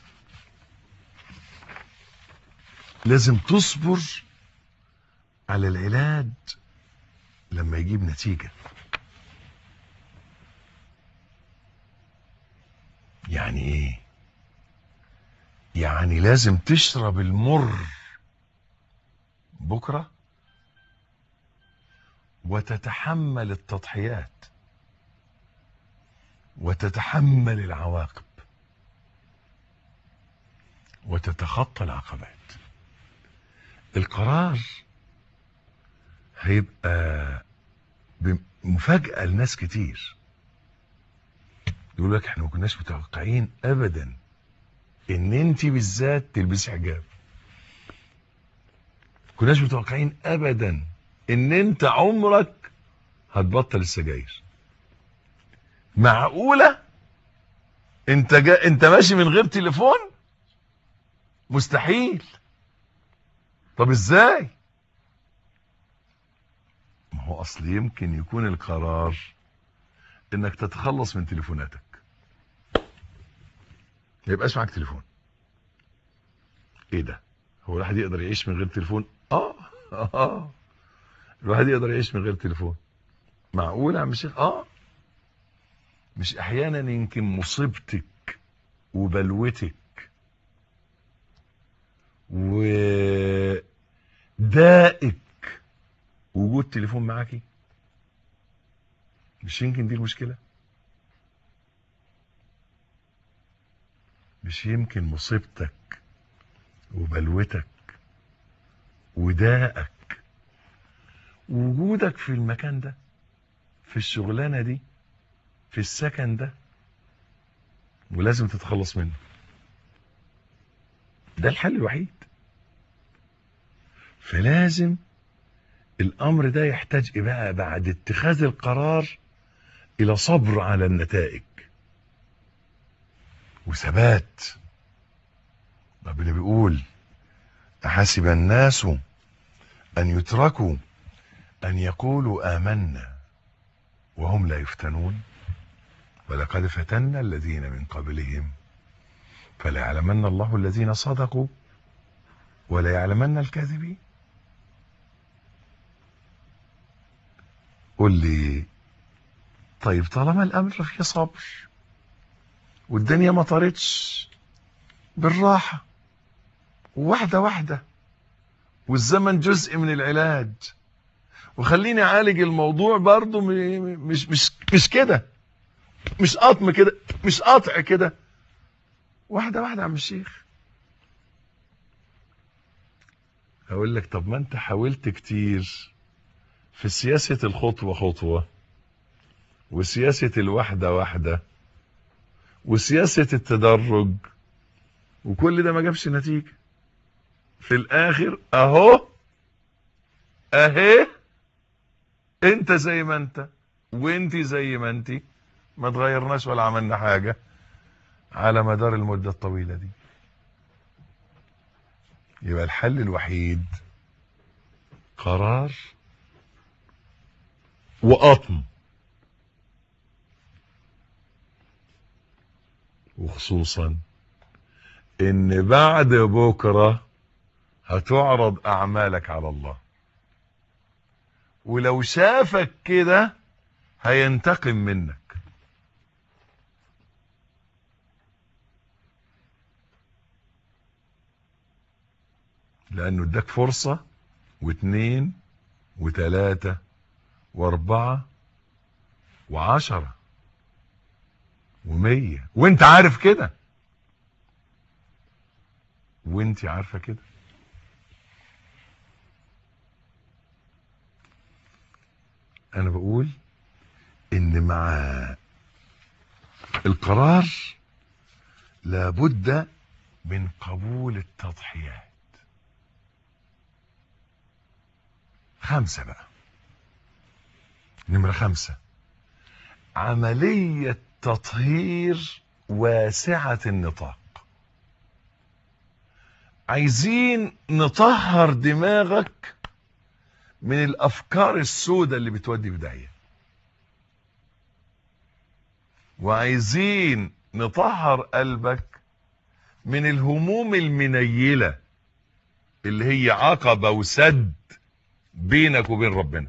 S2: لازم تصبر على العلاج لما يجيب نتيجة يعني ايه يعني لازم تشرب المر بكرة وتتحمل التضحيات وتتحمل العواقب وتتخطى العقبات القرار هيبقى مفاجأة لناس كتير يقول لك احنا ما كناش متوقعين ابدا ان انت بالذات تلبسي حجاب كناش متوقعين ابدا ان انت عمرك هتبطل السجاير معقولة انت جا... انت ماشي من غير تليفون مستحيل طب ازاي ما هو اصل يمكن يكون القرار انك تتخلص من تليفوناتك ما يبقاش معاك تليفون ايه ده هو الواحد يقدر يعيش من غير تليفون اه اه الواحد يقدر يعيش من غير تليفون معقول يا عم الشيخ اه مش احيانا يمكن مصيبتك وبلوتك ودائك وجود تليفون معاكي مش يمكن دي المشكلة مش يمكن مصيبتك وبلوتك ودائك وجودك في المكان ده في الشغلانة دي في السكن ده ولازم تتخلص منه ده الحل الوحيد فلازم الامر ده يحتاج إيه بقى بعد اتخاذ القرار الى صبر على النتائج وثبات ربنا بيقول أحسب الناس أن يتركوا أن يقولوا آمنا وهم لا يفتنون ولقد فتنا الذين من قبلهم فليعلمن الله الذين صدقوا وليعلمن الكاذبين قل لي طيب طالما الامر فيه صبر والدنيا ما طارتش بالراحة واحدة واحدة والزمن جزء من العلاج وخليني اعالج الموضوع برضو مش مش مش كده مش قطم كده مش قطع كده واحدة واحدة يا عم الشيخ اقول لك طب ما انت حاولت كتير في سياسة الخطوة خطوة وسياسة الوحدة واحدة وسياسة التدرج وكل ده ما جابش نتيجة في الاخر اهو اهي انت زي ما انت وانت زي ما انت ما تغيرناش ولا عملنا حاجة على مدار المدة الطويلة دي يبقى الحل الوحيد قرار وقطم وخصوصا ان بعد بكرة هتعرض اعمالك على الله ولو شافك كده هينتقم منك لانه اداك فرصة واثنين وثلاثة واربعة وعشرة ومية وانت عارف كده وانت عارفة كده انا بقول ان مع القرار لابد من قبول التضحيات خمسة بقى نمرة خمسة عملية تطهير واسعة النطاق عايزين نطهر دماغك من الافكار السوداء اللي بتودي بداية وعايزين نطهر قلبك من الهموم المنيلة اللي هي عقبة وسد بينك وبين ربنا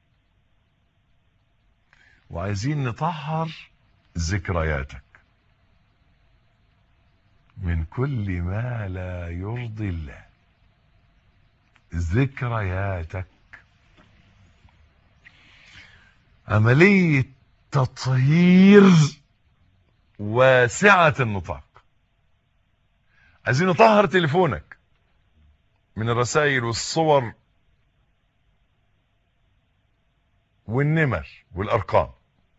S2: وعايزين نطهر ذكرياتك من كل ما لا يرضي الله ذكرياتك عملية تطهير واسعة النطاق عايزين نطهر تليفونك من الرسائل والصور والنمر والارقام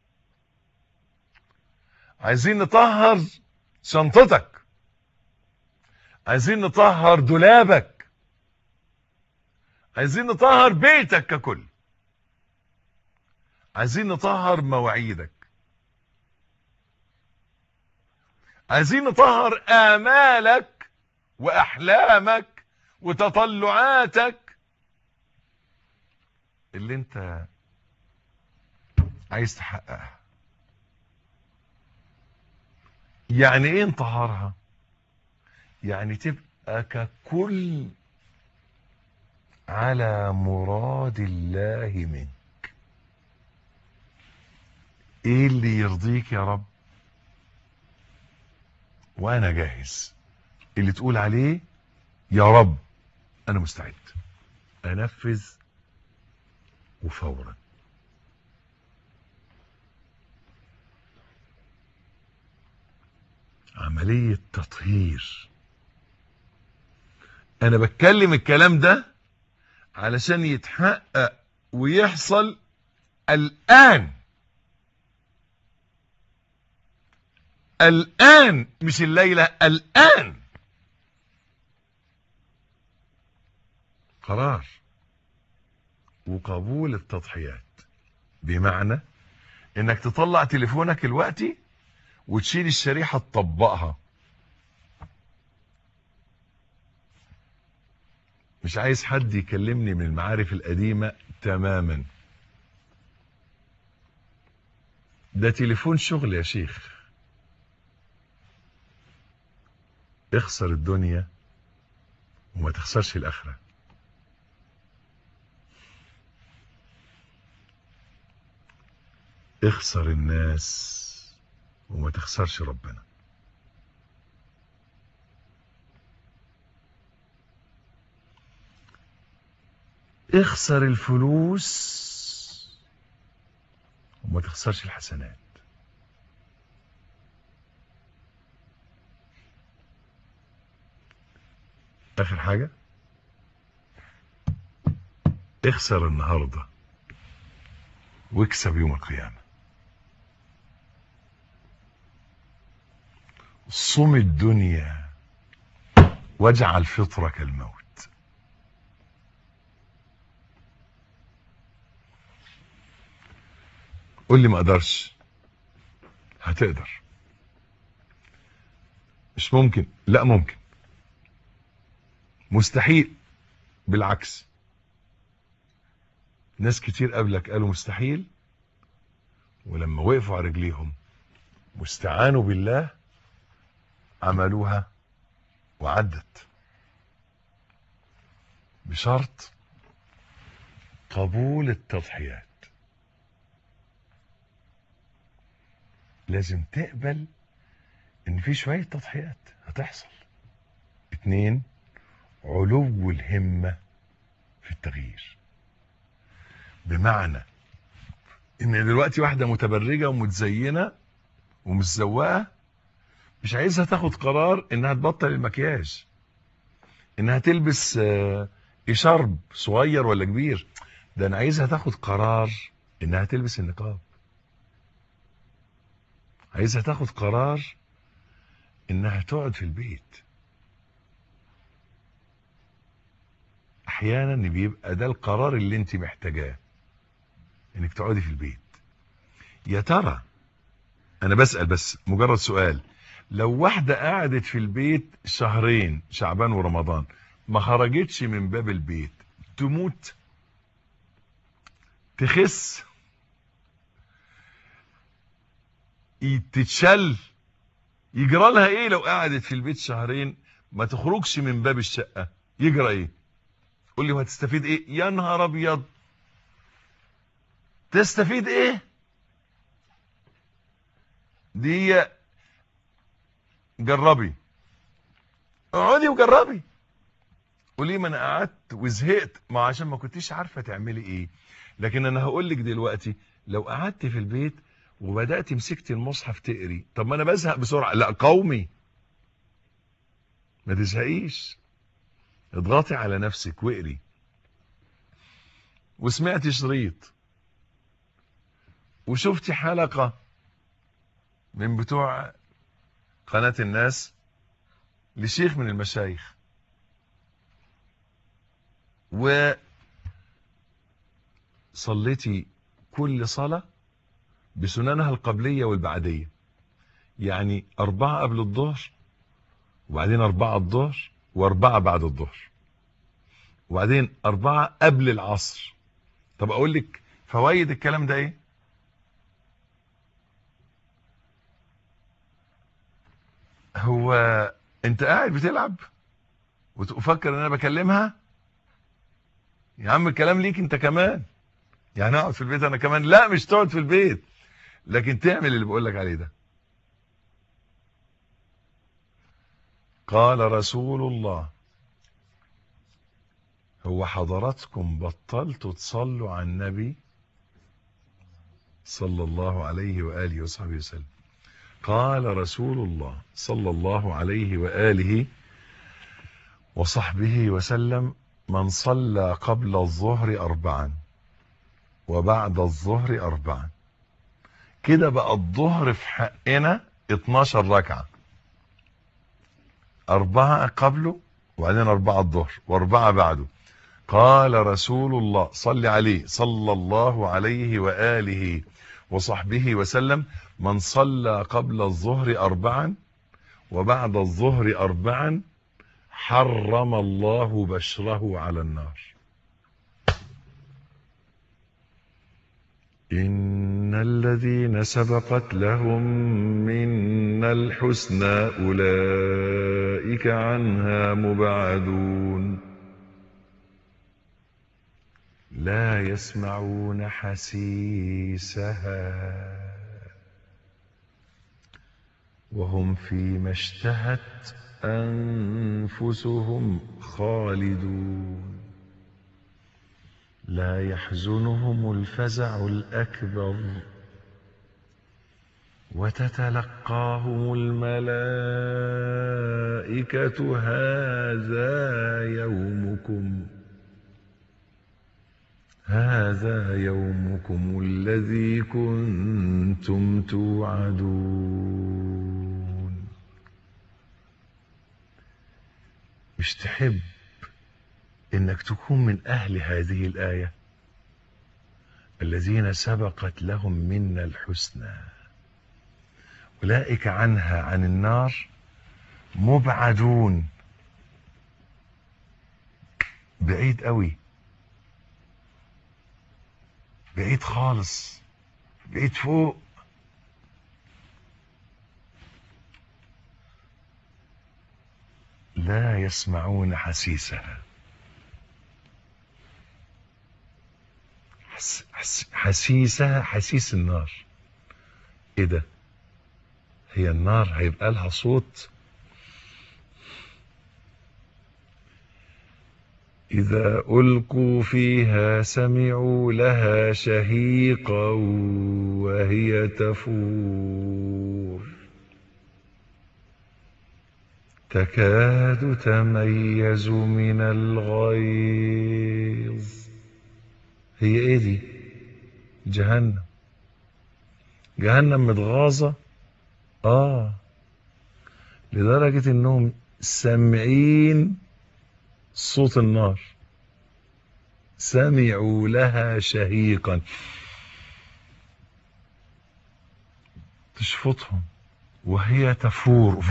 S2: عايزين نطهر شنطتك عايزين نطهر دولابك عايزين نطهر بيتك ككل عايزين نطهر مواعيدك عايزين نطهر آمالك وأحلامك وتطلعاتك اللي انت عايز تحققها يعني ايه انطهارها يعني تبقى ككل على مراد الله منك ايه اللي يرضيك يا رب وانا جاهز اللي تقول عليه يا رب انا مستعد انفذ وفورا عملية تطهير انا بتكلم الكلام ده علشان يتحقق ويحصل الان الان مش الليلة الان قرار وقبول التضحيات بمعنى انك تطلع تليفونك الوقتي وتشيل الشريحة تطبقها مش عايز حد يكلمني من المعارف القديمة تماما ده تليفون شغل يا شيخ اخسر الدنيا وما تخسرش الاخره اخسر الناس وما تخسرش ربنا اخسر الفلوس وما تخسرش الحسنات اخر حاجة اخسر النهاردة واكسب يوم القيامة صم الدنيا واجعل فطرك الموت قول لي ما اقدرش هتقدر مش ممكن لا ممكن مستحيل بالعكس ناس كتير قبلك قالوا مستحيل ولما وقفوا على رجليهم واستعانوا بالله عملوها وعدت بشرط قبول التضحيات لازم تقبل ان في شوية تضحيات هتحصل اتنين علو الهمة في التغيير بمعنى ان دلوقتي واحدة متبرجة ومتزينة ومتزوقة مش عايزها تاخد قرار انها تبطل المكياج انها تلبس آه، اشارب صغير ولا كبير ده انا عايزها تاخد قرار انها تلبس النقاب عايزها تاخد قرار انها تقعد في البيت احيانا بيبقى ده القرار اللي انت محتاجاه انك تقعدي في البيت يا ترى انا بسأل بس مجرد سؤال لو واحدة قعدت في البيت شهرين شعبان ورمضان ما خرجتش من باب البيت تموت تخس ي- تتشل يجرى لها ايه لو قعدت في البيت شهرين ما تخرجش من باب الشقة يجرى ايه قول لي وهتستفيد ايه يا نهار ابيض تستفيد ايه دي جربي اقعدي وجربي قولي ما انا قعدت وزهقت ما عشان ما كنتيش عارفه تعملي ايه لكن انا هقول لك دلوقتي لو قعدت في البيت وبدات مسكتي المصحف تقري طب ما انا بزهق بسرعه لا قومي ما تزهقيش اضغطي على نفسك واقري وسمعتي شريط وشفتي حلقه من بتوع قناه الناس لشيخ من المشايخ و صليتي كل صلاة بسننها القبلية والبعدية يعني أربعة قبل الظهر وبعدين أربعة الظهر وأربعة بعد الظهر وبعدين أربعة قبل العصر طب أقول لك فوائد الكلام ده إيه هو أنت قاعد بتلعب وتفكر ان انا بكلمها يا عم الكلام ليك انت كمان يعني اقعد في البيت انا كمان لا مش تقعد في البيت لكن تعمل اللي بقول لك عليه ده قال رسول الله هو حضراتكم بطلتوا تصلوا على النبي صلى الله عليه وآله وصحبه وسلم قال رسول الله صلى الله عليه وآله وصحبه وسلم من صلى قبل الظهر أربعا وبعد الظهر أربعا كده بقى الظهر في حقنا 12 ركعة أربعة قبله وبعدين أربعة الظهر وأربعة بعده قال رسول الله صل عليه صلى الله عليه وآله وصحبه وسلم من صلى قبل الظهر أربعا وبعد الظهر أربعا حرم الله بشره على النار إن الذين سبقت لهم منا الحسنى أولئك عنها مبعدون لا يسمعون حسيسها وهم فيما اشتهت أنفسهم خالدون لا يحزنهم الفزع الأكبر وتتلقاهم الملائكة هذا يومكم هذا يومكم الذي كنتم توعدون مش تحب انك تكون من اهل هذه الايه الذين سبقت لهم منا الحسنى اولئك عنها عن النار مبعدون بعيد قوي بعيد خالص بعيد فوق لا يسمعون حسيسها حس حس حسيسها حسيس النار ايه ده هي النار هيبقى لها صوت إذا ألقوا فيها سمعوا لها شهيقا وهي تفور تكاد تميز من الغيظ هي ايه دي جهنم جهنم متغاظة اه لدرجة انهم سامعين صوت النار سمعوا لها شهيقا تشفطهم وهي تفور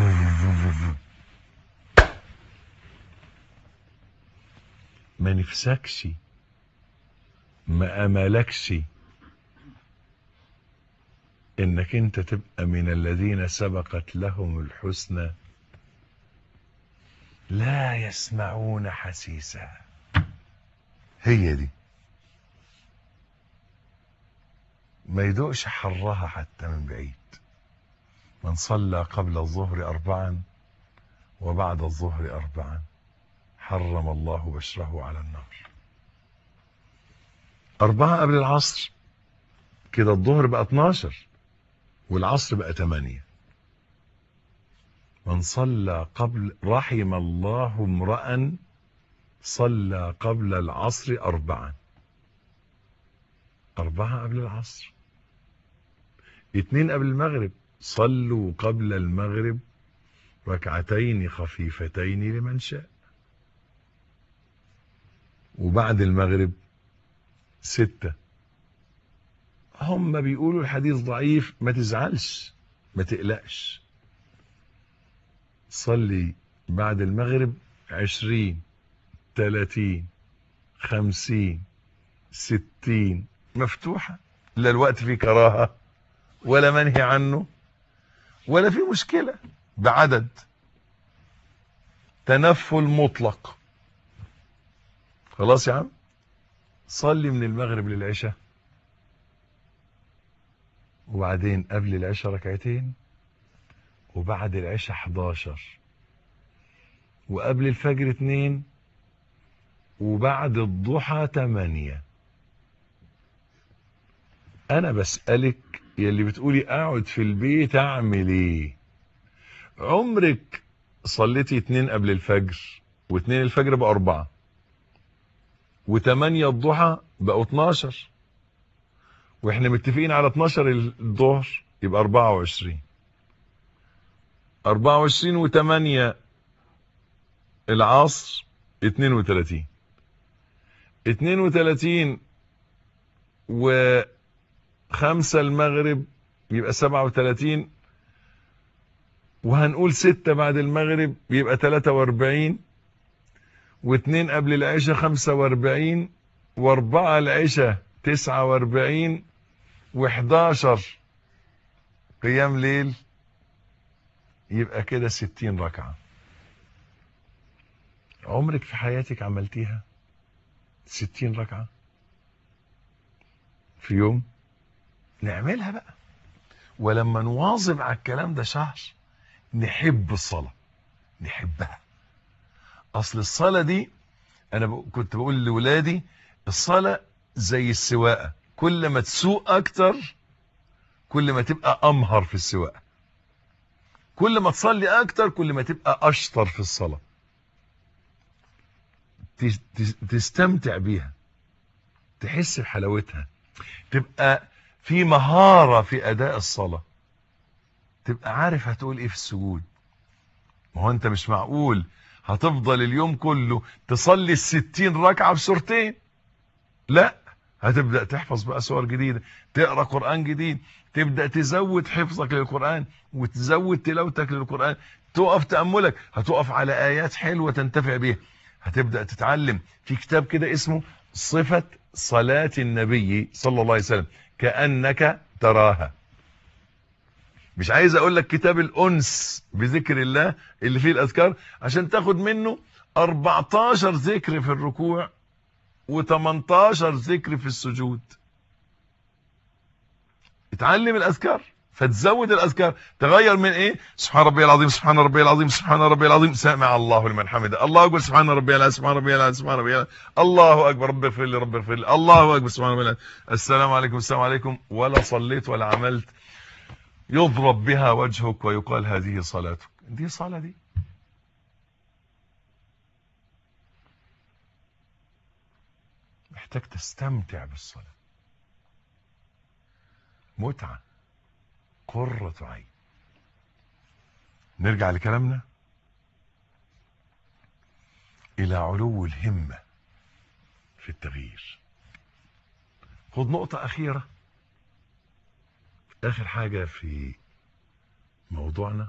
S2: ما نفسكش ما املكش انك انت تبقى من الذين سبقت لهم الحسنى لا يسمعون حسيسها هي دي ما يدوقش حرها حتى من بعيد من صلى قبل الظهر أربعا وبعد الظهر أربعا حرم الله بشره على النار أربعة قبل العصر كده الظهر بقى 12 والعصر بقى 8 من صلى قبل رحم الله امرأ صلى قبل العصر أربعا أربعة قبل العصر اتنين قبل المغرب صلوا قبل المغرب ركعتين خفيفتين لمن شاء وبعد المغرب ستة هم بيقولوا الحديث ضعيف ما تزعلش ما تقلقش صلي بعد المغرب عشرين تلاتين خمسين ستين مفتوحة لا الوقت فيه كراهة ولا منهي عنه ولا في مشكلة بعدد تنفل مطلق خلاص يا عم صلي من المغرب للعشاء وبعدين قبل العشاء ركعتين وبعد العشاء 11 وقبل الفجر اتنين وبعد الضحى تمانية انا بسألك يلي بتقولي اقعد في البيت اعمل ايه عمرك صليتي اتنين قبل الفجر واتنين الفجر بقى اربعة وتمانية الضحى بقوا 12 واحنا متفقين على 12 الظهر يبقى 24 24 و8 العصر 32 32 و 5 المغرب يبقى 37 وهنقول 6 بعد المغرب يبقى 43 واثنين قبل العشاء 45 واربعة العشاء 49 و11 قيام ليل يبقى كده 60 ركعة عمرك في حياتك عملتيها 60 ركعة في يوم نعملها بقى ولما نواظب على الكلام ده شهر نحب الصلاة نحبها اصل الصلاة دي انا ب... كنت بقول لولادي الصلاة زي السواقة كل ما تسوق اكتر كل ما تبقى امهر في السواقة كل ما تصلي اكتر كل ما تبقى اشطر في الصلاة تس... تس... تستمتع بيها تحس بحلاوتها تبقى في مهارة في اداء الصلاة تبقى عارف هتقول ايه في السجود ما هو انت مش معقول هتفضل اليوم كله تصلي الستين ركعة بسورتين لا هتبدأ تحفظ بقى سور جديدة تقرأ قرآن جديد تبدأ تزود حفظك للقرآن وتزود تلاوتك للقرآن تقف تأملك هتقف على آيات حلوة تنتفع بيها هتبدأ تتعلم في كتاب كده اسمه صفة صلاة النبي صلى الله عليه وسلم كأنك تراها مش عايز اقول لك كتاب الانس بذكر الله اللي فيه الاذكار عشان تاخد منه 14 ذكر في الركوع و18 ذكر في السجود اتعلم الاذكار فتزود الاذكار تغير من ايه سبحان ربي العظيم سبحان ربي العظيم سبحان ربي العظيم سمع الله لمن حمده الله اكبر سبحان ربي العظيم سبحان ربي العظيم سبحان ربي العظيم الله اكبر رب اغفر لي رب اغفر لي الله اكبر سبحان ربي العظيم السلام عليكم السلام عليكم ولا صليت ولا عملت يضرب بها وجهك ويقال هذه صلاتك دي صلاة دي محتاج تستمتع بالصلاة متعة قرة عين نرجع لكلامنا إلى علو الهمة في التغيير خد نقطة أخيرة آخر حاجة في موضوعنا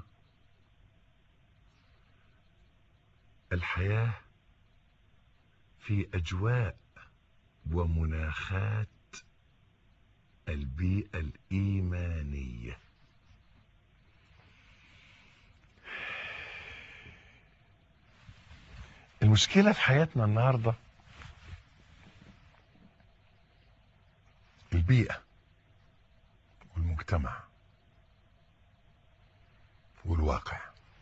S2: الحياة في أجواء ومناخات البيئة الإيمانية المشكلة في حياتنا النهاردة البيئة والمجتمع والواقع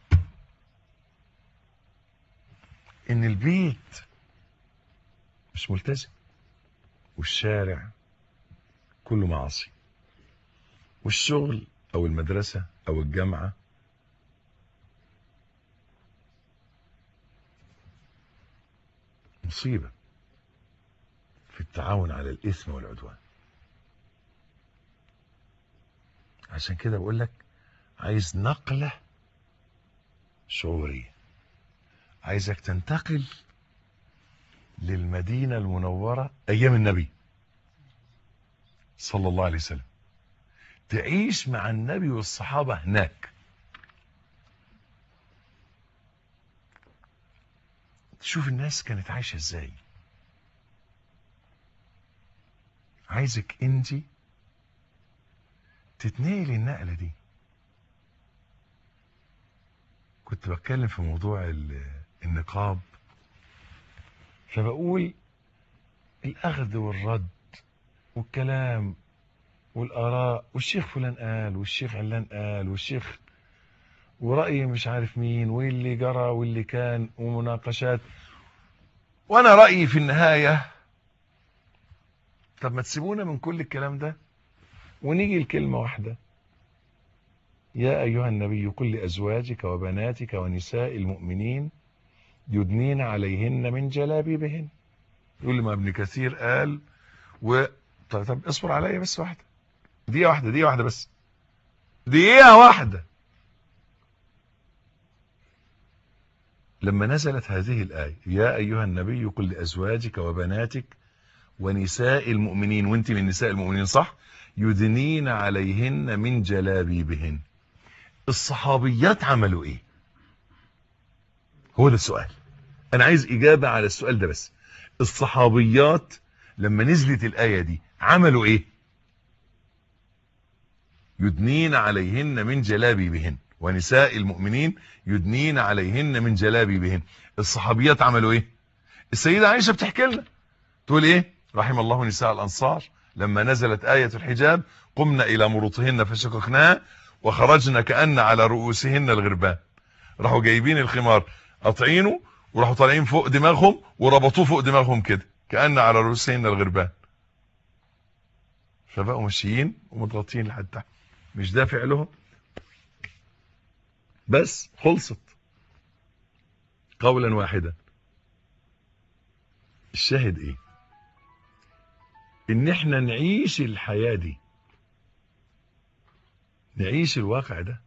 S2: ان البيت مش ملتزم والشارع كله معاصي والشغل او المدرسة او الجامعة مصيبة في التعاون على الإثم والعدوان عشان كده بقول لك عايز نقلة شعورية عايزك تنتقل للمدينة المنورة أيام النبي صلى الله عليه وسلم تعيش مع النبي والصحابة هناك تشوف الناس كانت عايشة ازاي عايزك انت تتنقل النقلة دي كنت بتكلم في موضوع ال- النقاب فبقول الأخذ والرد والكلام والآراء والشيخ فلان قال والشيخ علان قال والشيخ ورأي مش عارف مين واللي جرى واللي كان ومناقشات وأنا رأيي في النهاية طب ما تسيبونا من كل الكلام ده ونيجي لكلمة واحدة يا أيها النبي قل لأزواجك وبناتك ونساء المؤمنين يدنين عليهن من جلابيبهن يقول لي ما ابن كثير قال و طب, طب اصبر عليا بس واحدة دقيقة واحدة دقيقة واحدة بس دقيقة واحدة لما نزلت هذه الآية يا أيها النبي قل لأزواجك وبناتك ونساء المؤمنين وانت من نساء المؤمنين صح يدنين عليهن من جلابيبهن الصحابيات عملوا ايه هو ده السؤال انا عايز اجابة على السؤال ده بس الصحابيات لما نزلت الآية دي عملوا ايه يدنين عليهن من جلابيبهن ونساء المؤمنين يدنين عليهن من جلابيبهن الصحابيات عملوا ايه السيدة عائشة بتحكي لنا تقول ايه رحم الله نساء الانصار لما نزلت آية الحجاب قمنا الى مرطهن فشققناها وخرجنا كأن على رؤوسهن الغربان راحوا جايبين الخمار قاطعينه وراحوا طالعين فوق دماغهم وربطوه فوق دماغهم كده كأن على رؤوسهن الغربان فبقوا ماشيين ومتغطين لحد تحت مش ده فعلهم بس خلصت قولا واحدا الشاهد ايه ان احنا نعيش الحياة دي نعيش الواقع ده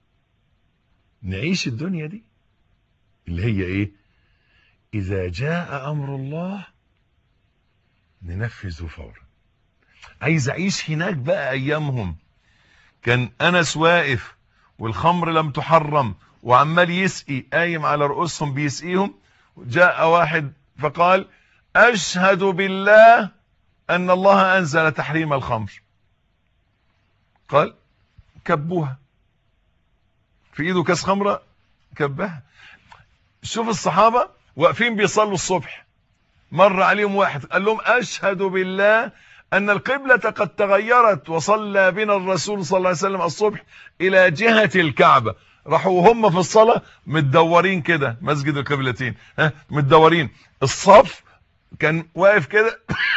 S2: نعيش الدنيا دي اللي هي ايه اذا جاء امر الله ننفذه فورا عايز اعيش هناك بقى ايامهم كان انس واقف والخمر لم تحرم وعمال يسقي قايم على رؤوسهم بيسقيهم جاء واحد فقال اشهد بالله ان الله انزل تحريم الخمر قال كبوها في ايده كاس خمره كبها شوف الصحابه واقفين بيصلوا الصبح مر عليهم واحد قال لهم اشهد بالله ان القبلة قد تغيرت وصلى بنا الرسول صلى الله عليه وسلم الصبح الى جهة الكعبة راحوا هم في الصلاة متدورين كده مسجد القبلتين ها متدورين الصف كان واقف كده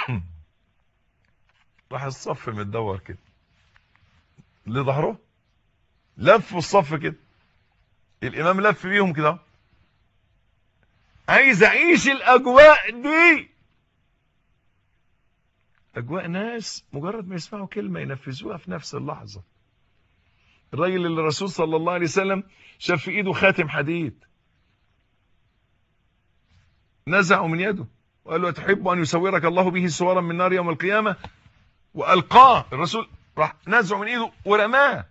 S2: راح الصف متدور كده لظهره لفوا الصف كده الامام لف بيهم كده عايز اعيش الاجواء دي اجواء ناس مجرد ما يسمعوا كلمه ينفذوها في نفس اللحظه الراجل اللي الرسول صلى الله عليه وسلم شاف في ايده خاتم حديد نزعه من يده وقال له تحب ان يسورك الله به صورا من نار يوم القيامه والقاه الرسول راح نزعه من ايده ورماه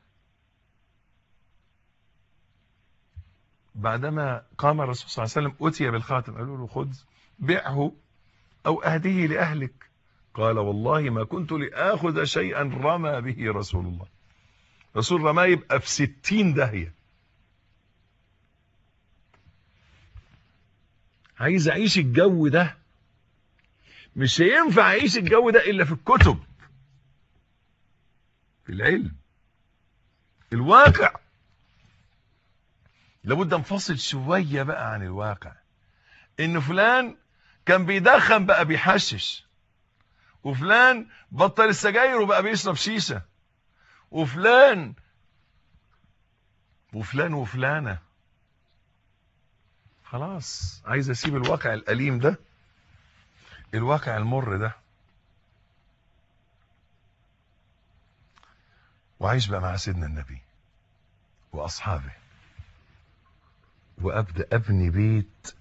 S2: بعدما قام الرسول صلى الله عليه وسلم اتي بالخاتم قالوا له خذ بيعه او اهديه لاهلك قال والله ما كنت لاخذ شيئا رمى به رسول الله رسول رماه يبقى في ستين داهيه عايز اعيش الجو ده مش هينفع اعيش الجو ده الا في الكتب في العلم الواقع لابد انفصل شويه بقى عن الواقع ان فلان كان بيدخن بقى بيحشش وفلان بطل السجاير وبقى بيشرب شيشه وفلان وفلان وفلانه خلاص عايز اسيب الواقع الاليم ده الواقع المر ده وعايش بقى مع سيدنا النبي واصحابه وابدا ابني بيت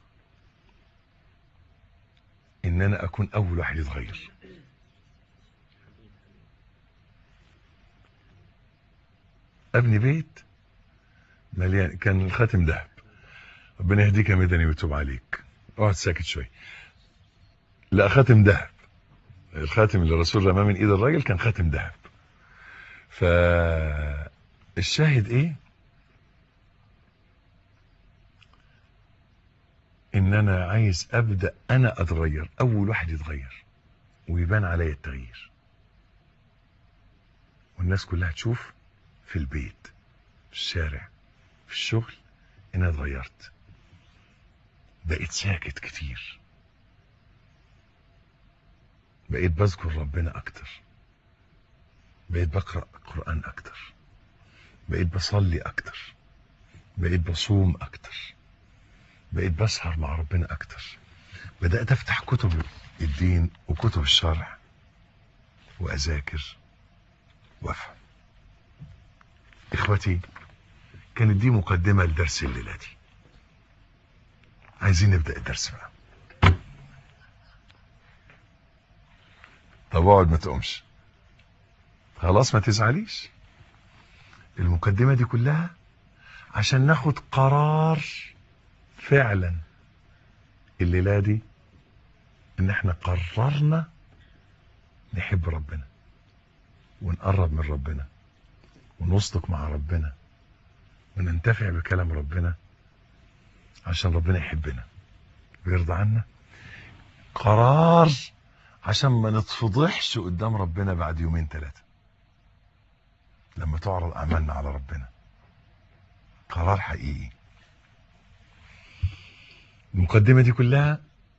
S2: ان انا اكون اول واحد يتغير ابني بيت مليان كان الخاتم ذهب ربنا يهديك يا مدني ويتوب عليك اقعد ساكت شوي لا خاتم ذهب الخاتم اللي الرسول رماه من ايد الراجل كان خاتم ذهب فالشاهد ايه ان انا عايز ابدا انا اتغير اول واحد يتغير ويبان عليا التغيير والناس كلها تشوف في البيت في الشارع في الشغل انا اتغيرت بقيت ساكت كتير بقيت بذكر ربنا اكتر بقيت بقرا قران اكتر بقيت بصلي اكتر بقيت بصوم اكتر بقيت بسهر مع ربنا اكتر بدات افتح كتب الدين وكتب الشرع واذاكر وافهم اخوتي كانت دي مقدمه لدرس الليله دي عايزين نبدا الدرس بقى طب اقعد ما تقومش خلاص ما تزعليش المقدمه دي كلها عشان ناخد قرار فعلا الليله دي ان احنا قررنا نحب ربنا ونقرب من ربنا ونصدق مع ربنا وننتفع بكلام ربنا عشان ربنا يحبنا ويرضى عنا قرار عشان ما نتفضحش قدام ربنا بعد يومين ثلاثة لما تعرض أعمالنا على ربنا قرار حقيقي المقدمة دي كلها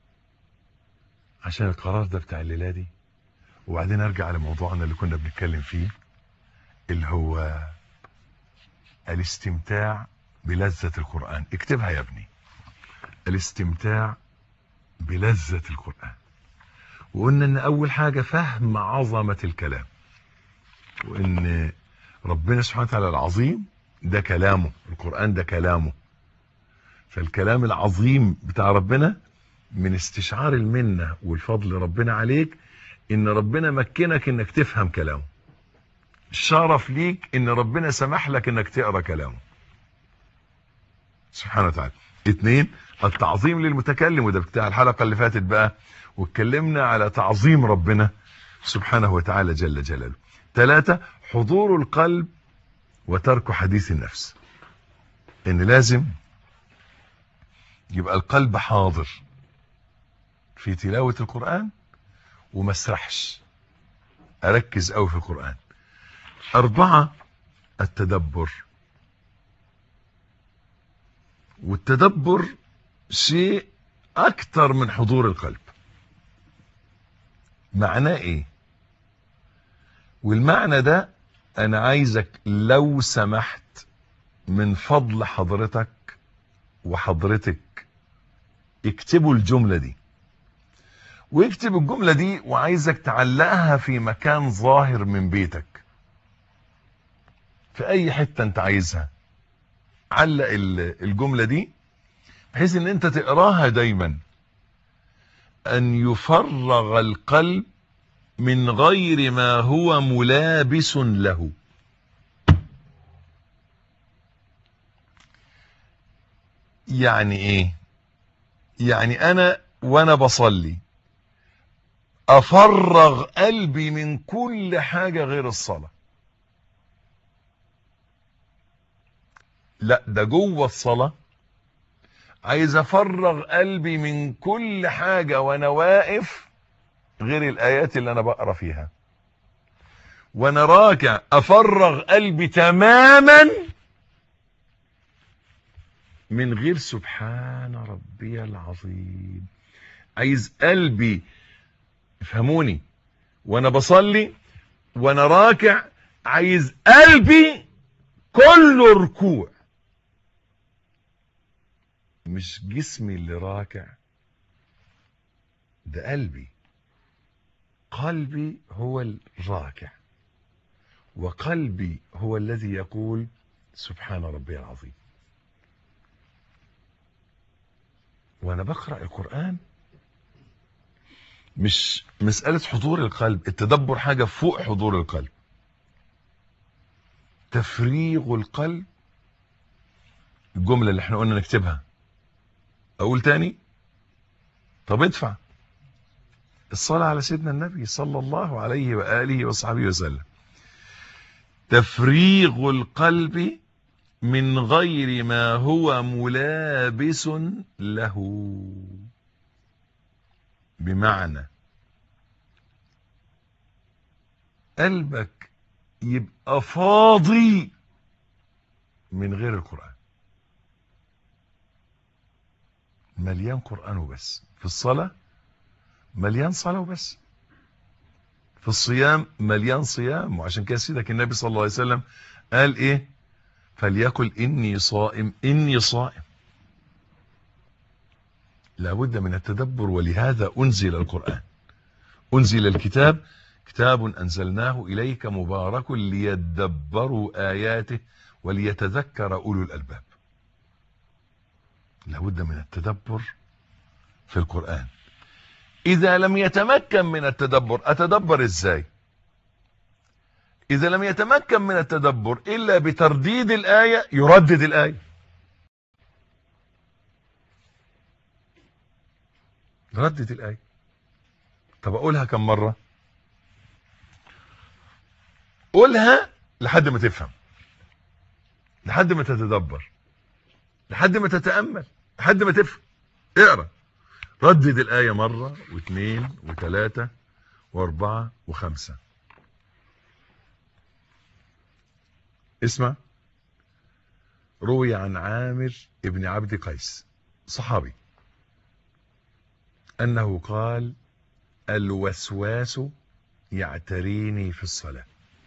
S2: عشان القرار ده بتاع الليلة دي وبعدين ارجع لموضوعنا اللي كنا بنتكلم فيه اللي هو الاستمتاع بلذة القرآن اكتبها يا ابني الاستمتاع بلذة القرآن وقلنا ان اول حاجة فهم عظمة الكلام وان ربنا سبحانه وتعالى العظيم ده كلامه القرآن ده كلامه فالكلام العظيم بتاع ربنا من استشعار المنة والفضل ربنا عليك ان ربنا مكنك انك تفهم كلامه شرف ليك ان ربنا سمح لك انك تقرا كلامه سبحانه وتعالى اتنين التعظيم للمتكلم وده بتاع الحلقة اللي فاتت بقى واتكلمنا على تعظيم ربنا سبحانه وتعالى جل جلاله ثلاثة حضور القلب وترك حديث النفس ان لازم يبقى القلب حاضر في تلاوة القرآن وما اسرحش اركز قوي في القرآن اربعة التدبر والتدبر شيء اكتر من حضور القلب معناه ايه والمعنى ده انا عايزك لو سمحت من فضل حضرتك وحضرتك اكتبوا الجملة دي واكتب الجملة دي وعايزك تعلقها في مكان ظاهر من بيتك في اي حتة انت عايزها علق الجملة دي بحيث ان انت تقراها دايما ان يفرغ القلب من غير ما هو ملابس له يعني ايه يعني انا وانا بصلي افرغ قلبي من كل حاجة غير الصلاة لا ده جوه الصلاة عايز افرغ قلبي من كل حاجة وانا واقف غير الايات اللي انا بقرا فيها وانا راكع افرغ قلبي تماما من غير سبحان ربي العظيم عايز قلبي افهموني وانا بصلي وانا راكع عايز قلبي كله ركوع مش جسمي اللي راكع ده قلبي قلبي هو الراكع وقلبي هو الذي يقول سبحان ربي العظيم وانا بقرأ القرآن مش مسألة حضور القلب التدبر حاجة فوق حضور القلب تفريغ القلب الجملة اللي احنا قلنا نكتبها اقول تاني طب ادفع الصلاة على سيدنا النبي صلى الله عليه وآله وصحبه وسلم تفريغ القلب من غير ما هو ملابس له بمعنى قلبك يبقى فاضي من غير القرآن مليان قرآن وبس في الصلاة مليان صلاة وبس في الصيام مليان صيام وعشان كده سيدك النبي صلى الله عليه وسلم قال ايه فليقل اني صائم اني صائم لابد من التدبر ولهذا انزل القرآن انزل الكتاب كتاب انزلناه اليك مبارك ليدبروا اياته وليتذكر اولو الالباب لابد من التدبر في القرآن اذا لم يتمكن من التدبر اتدبر ازاي اذا لم يتمكن من التدبر الا بترديد الايه يردد الايه ردد الايه طب اقولها كم مره قولها لحد ما تفهم لحد ما تتدبر لحد ما تتامل لحد ما تفهم اقرا ردد الآية مرة واثنين وثلاثة واربعة وخمسة اسمع روي عن عامر ابن عبد قيس صحابي أنه قال الوسواس يعتريني في الصلاة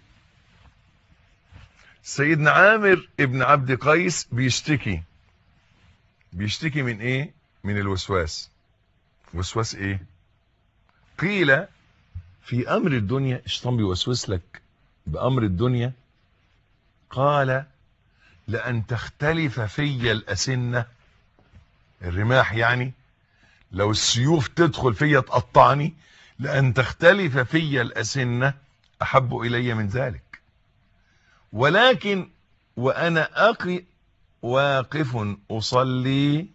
S2: سيدنا عامر ابن عبد قيس بيشتكي بيشتكي من ايه من الوسواس وسواس ايه قيل في امر الدنيا الشيطان بيوسوس لك بامر الدنيا قال لان تختلف في الاسنه الرماح يعني لو السيوف تدخل فيا تقطعني لان تختلف في الاسنه احب الي من ذلك ولكن وانا اقي واقف اصلي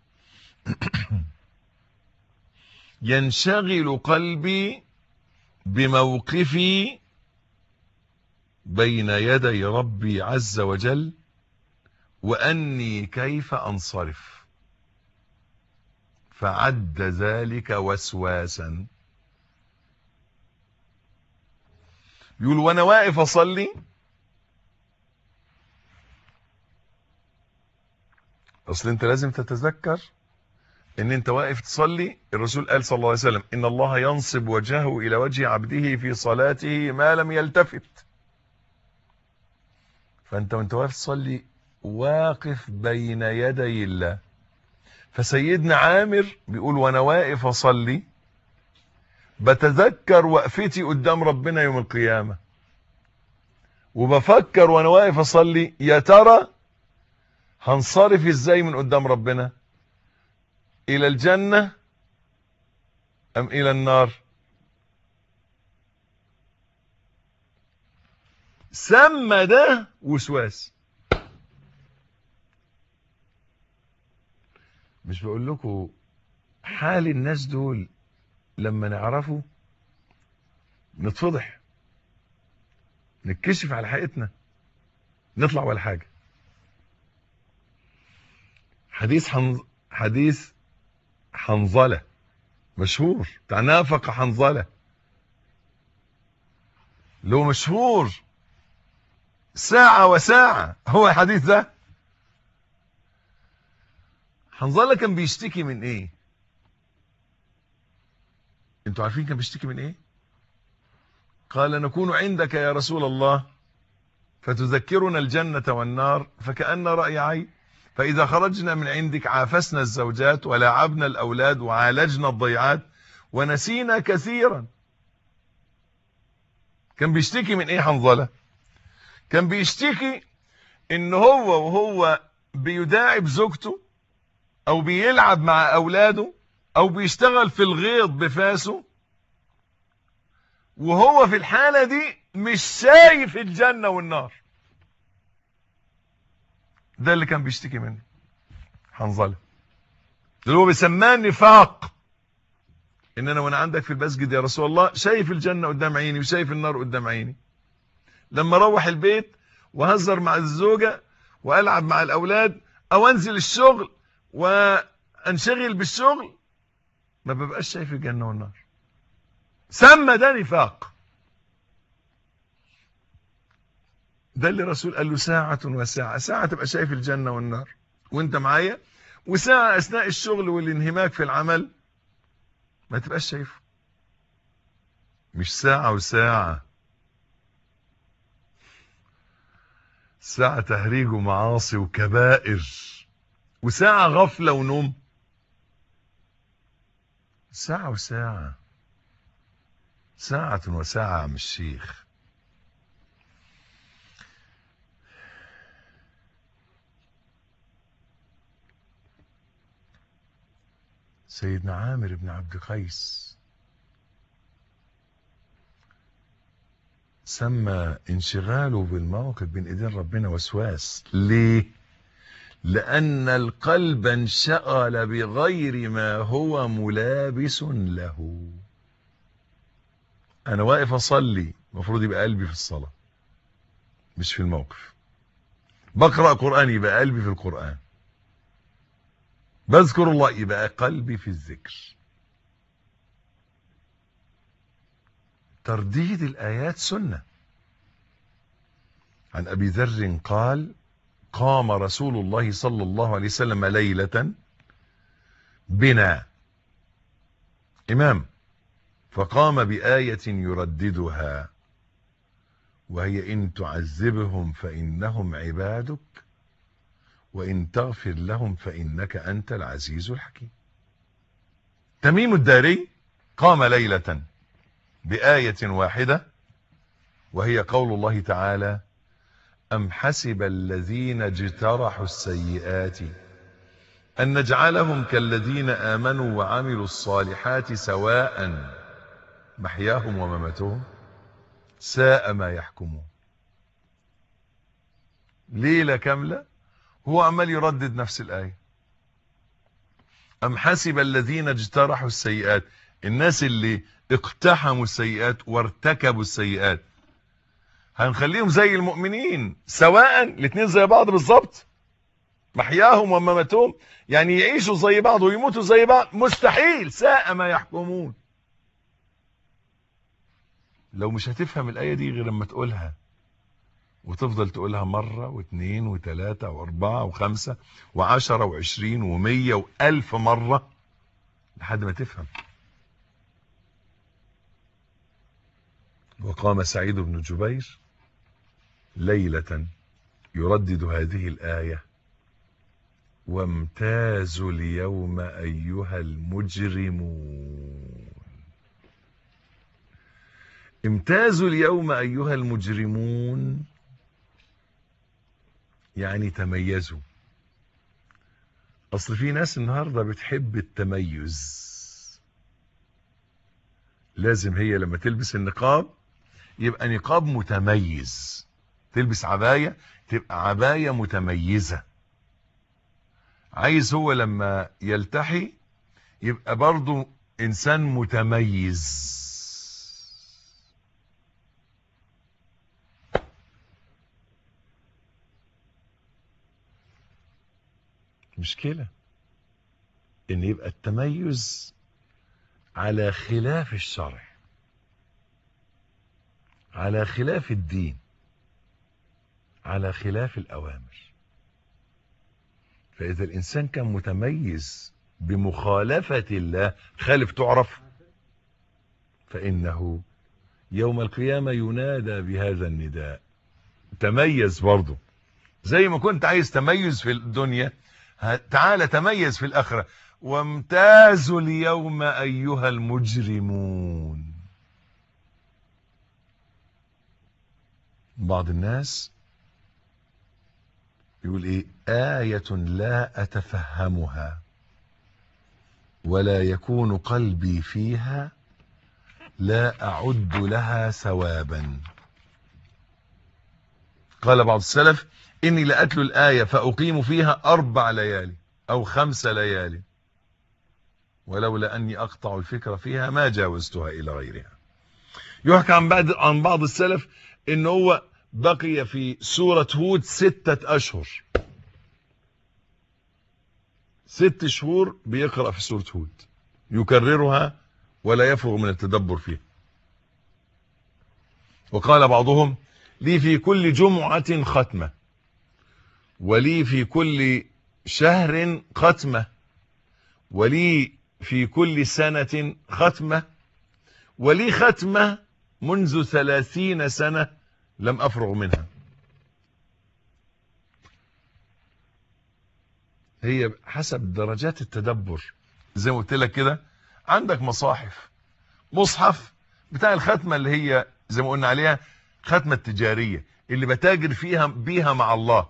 S2: ينشغل قلبي بموقفي بين يدي ربي عز وجل وأني كيف أنصرف فعد ذلك وسواسا يقول وانا واقف اصلي اصل انت لازم تتذكر ان انت واقف تصلي الرسول قال صلى الله عليه وسلم ان الله ينصب وجهه الى وجه عبده في صلاته ما لم يلتفت فانت وانت واقف تصلي واقف بين يدي الله فسيدنا عامر بيقول وانا واقف اصلي بتذكر وقفتي قدام ربنا يوم القيامة وبفكر وانا واقف اصلي يا ترى هنصرف ازاي من قدام ربنا الى الجنة ام الى النار سمى ده وسواس مش بقول لكم حال الناس دول لما نعرفه نتفضح نتكشف على حقيقتنا نطلع ولا حاجة حديث حنظ... حديث حنظلة مشهور بتاع نافق حنظلة له مشهور ساعة وساعة هو الحديث ده حنظلة كان بيشتكي من ايه انتوا عارفين كان بيشتكي من ايه قال نكون عندك يا رسول الله فتذكرنا الجنة والنار فكأن رأي عين فإذا خرجنا من عندك عافسنا الزوجات ولاعبنا الأولاد وعالجنا الضيعات ونسينا كثيرا كان بيشتكي من ايه حنظلة كان بيشتكي ان هو وهو بيداعب زوجته او بيلعب مع اولاده او بيشتغل في الغيط بفاسه وهو في الحالة دي مش شايف الجنة والنار ده اللي كان بيشتكي منه حنظلة اللي هو بيسماه نفاق ان انا وانا عندك في المسجد يا رسول الله شايف الجنة قدام عيني وشايف النار قدام عيني لما اروح البيت وهزر مع الزوجة والعب مع الاولاد او انزل الشغل وانشغل بالشغل ما ببقاش شايف الجنة والنار سمى ده نفاق ده اللي الرسول قال له ساعة وساعة ساعة تبقى شايف الجنة والنار وانت معايا وساعة اثناء الشغل والانهماك في العمل ما تبقاش شايفه مش ساعة وساعة ساعة تهريج ومعاصي وكبائر وساعة غفلة ونوم ساعة وساعة ساعة وساعة يا عم الشيخ سيدنا عامر بن عبد قيس سمى انشغاله بالموقف بين ايدين ربنا وسواس ليه لان القلب انشغل بغير ما هو ملابس له انا واقف اصلي المفروض يبقى قلبي في الصلاة مش في الموقف بقرأ قرآن يبقى قلبي في القرآن بذكر الله يبقى قلبي في الذكر ترديد الآيات سنة عن أبي ذر قال قام رسول الله صلى الله عليه وسلم ليلة بنا إمام فقام بآية يرددها وهي إن تعذبهم فإنهم عبادك وإن تغفر لهم فإنك أنت العزيز الحكيم تميم الداري قام ليلة بآية واحدة وهي قول الله تعالى أم حسب الذين اجترحوا السيئات أن نجعلهم كالذين آمنوا وعملوا الصالحات سواء محياهم ومماتهم ساء ما يحكمون ليلة كاملة هو عمال يردد نفس الآية أم حسب الذين اجترحوا السيئات الناس اللي اقتحموا السيئات وارتكبوا السيئات هنخليهم زي المؤمنين سواء الاثنين زي بعض بالظبط محياهم ومماتهم يعني يعيشوا زي بعض ويموتوا زي بعض مستحيل ساء ما يحكمون لو مش هتفهم الآية دي غير لما تقولها وتفضل تقولها مرة واثنين وثلاثة واربعة وخمسة وعشرة وعشرين ومية والف مرة لحد ما تفهم وقام سعيد بن جبير ليلة يردد هذه الآية وامتازوا اليوم أيها المجرمون امتازوا اليوم أيها المجرمون يعني تميزوا أصل في ناس النهاردة بتحب التميز لازم هي لما تلبس النقاب يبقى نقاب متميز تلبس عباية تبقى عباية متميزة عايز هو لما يلتحي يبقى برضو إنسان متميز مشكلة ان يبقى التميز على خلاف الشرع على خلاف الدين على خلاف الأوامر فإذا الإنسان كان متميز بمخالفة الله خالف تعرف فإنه يوم القيامة ينادى بهذا النداء تميز برضه زي ما كنت عايز تميز في الدنيا تعالى تميز في الآخرة وامتازوا اليوم أيها المجرمون بعض الناس يقول ايه آية لا أتفهمها ولا يكون قلبي فيها لا أعد لها ثوابا قال بعض السلف إني لأتلو الآية فأقيم فيها أربع ليالي أو خمس ليالي ولولا أني أقطع الفكرة فيها ما جاوزتها إلى غيرها يحكى عن بعض عن بعض السلف إن هو بقي في سورة هود ستة أشهر ست شهور بيقرأ في سورة هود يكررها ولا يفرغ من التدبر فيها وقال بعضهم لي في كل جمعة ختمة ولي في كل شهر ختمة ولي في كل سنة ختمة ولي ختمة منذ ثلاثين سنة لم أفرغ منها هي حسب درجات التدبر زي ما قلت لك كده عندك مصاحف مصحف بتاع الختمة اللي هي زي ما قلنا عليها ختمة تجارية اللي بتاجر فيها بيها مع الله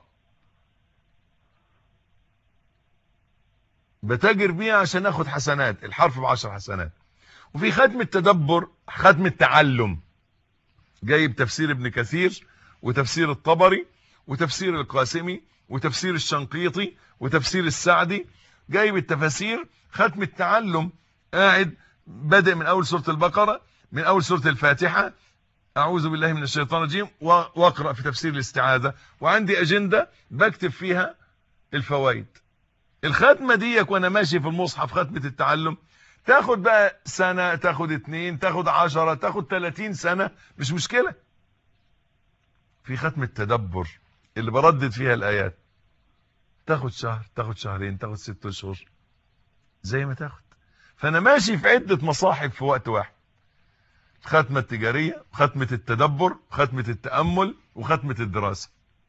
S2: بتاجر بيها عشان اخد حسنات الحرف بعشر حسنات وفي ختم التدبر ختم التعلم جايب تفسير ابن كثير وتفسير الطبري وتفسير القاسمي وتفسير الشنقيطي وتفسير السعدي جايب التفاسير ختم التعلم قاعد بدأ من أول سورة البقرة من أول سورة الفاتحة أعوذ بالله من الشيطان الرجيم وأقرأ في تفسير الاستعاذة وعندي أجندة بكتب فيها الفوائد الختمة دي وانا ماشي في المصحف ختمة التعلم تاخد بقى سنة تاخد اتنين تاخد عشرة تاخد تلاتين سنة مش مشكلة في ختم التدبر اللي بردد فيها الآيات تاخد شهر تاخد شهرين تاخد ست اشهر زي ما تاخد فانا ماشي في عدة مصاحف في وقت واحد ختمة التجارية ختمة التدبر ختمة التأمل وختمة الدراسة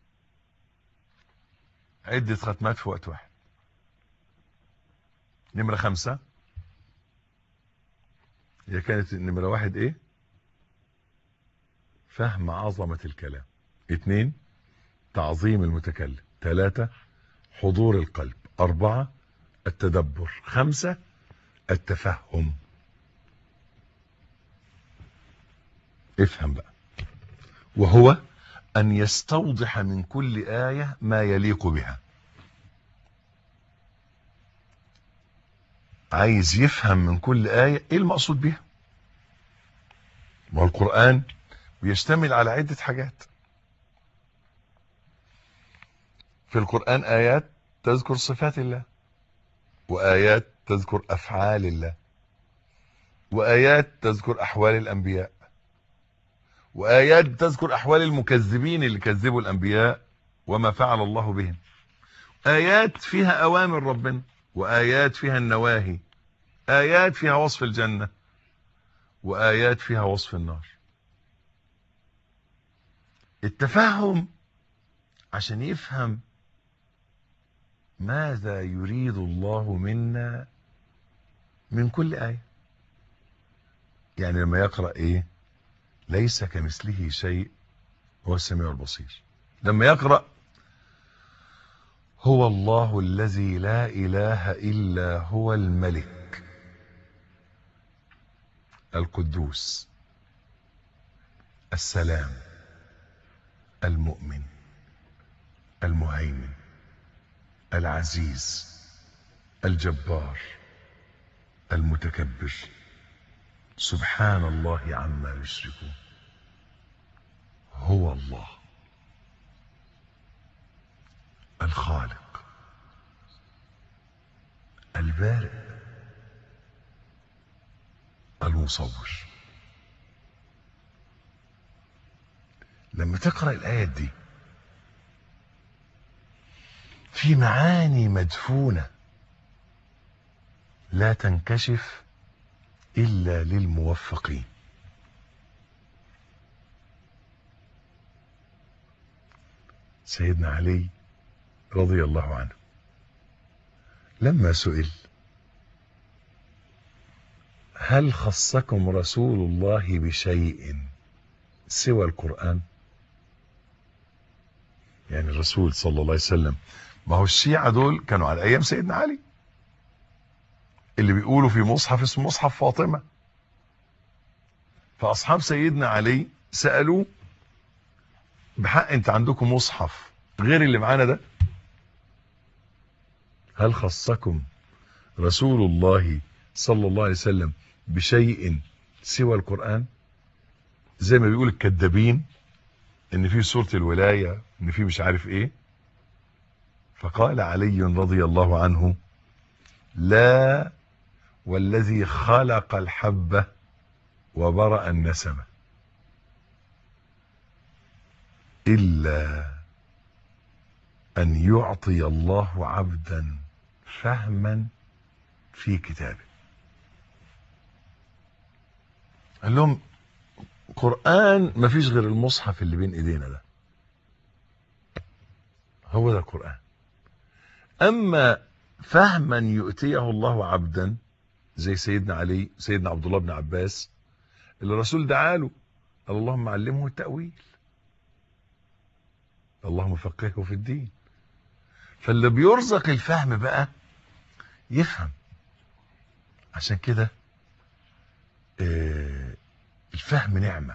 S2: عدة ختمات في وقت واحد نمرة خمسة هي كانت نمرة واحد ايه فهم عظمة الكلام اتنين تعظيم المتكلم ثلاثة حضور القلب أربعة التدبر خمسة التفهم افهم بقى وهو أن يستوضح من كل آية ما يليق بها عايز يفهم من كل آية ايه المقصود بها والقرآن بيشتمل على عدة حاجات في القرآن آيات تذكر صفات الله وآيات تذكر أفعال الله وآيات تذكر أحوال الأنبياء وآيات تذكر أحوال المكذبين اللي كذبوا الأنبياء وما فعل الله بهم آيات فيها أوامر ربنا وآيات فيها النواهي آيات فيها وصف الجنة وآيات فيها وصف النار التفهم عشان يفهم ماذا يريد الله منا من كل آية يعني لما يقرأ إيه ليس كمثله شيء هو السميع البصير لما يقرأ هو الله الذي لا إله إلا هو الملك القدوس السلام المؤمن المهيمن العزيز الجبار المتكبر سبحان الله عما يشركون هو الله الخالق البارئ المصور لما تقرأ الآيات دي في معاني مدفونة لا تنكشف إلا للموفقين سيدنا علي رضي الله عنه لما سئل هل خصكم رسول الله بشيء سوى القرآن يعني الرسول صلى الله عليه وسلم ما هو الشيعة دول كانوا على أيام سيدنا علي اللي بيقولوا في مصحف اسمه مصحف فاطمة فأصحاب سيدنا علي سألوه بحق انت عندكم مصحف غير اللي معانا ده هل خصكم رسول الله صلى الله عليه وسلم بشيء سوى القرآن زي ما بيقول الكذابين ان في سورة الولاية ان في مش عارف ايه فقال علي رضي الله عنه لا والذي خلق الحبة وبرأ النسمة إلا أن يعطي الله عبدا فهما في كتابه قال لهم قرآن ما فيش غير المصحف اللي بين ايدينا ده هو ده القرآن اما فهما يؤتيه الله عبدا زي سيدنا علي سيدنا عبد الله بن عباس اللي الرسول دعا له قال اللهم علمه التأويل اللهم فقهه في الدين فاللي بيرزق الفهم بقى يفهم عشان كده آه الفهم نعمة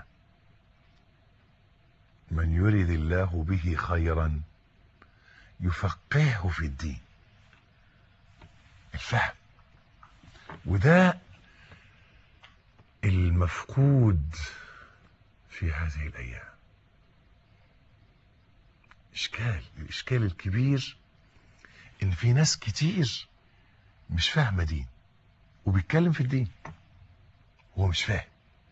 S2: من يريد الله به خيرا يفقهه في الدين الفهم وده المفقود في هذه الأيام إشكال الإشكال الكبير إن في ناس كتير مش فاهمة دين وبيتكلم في الدين هو مش فاهم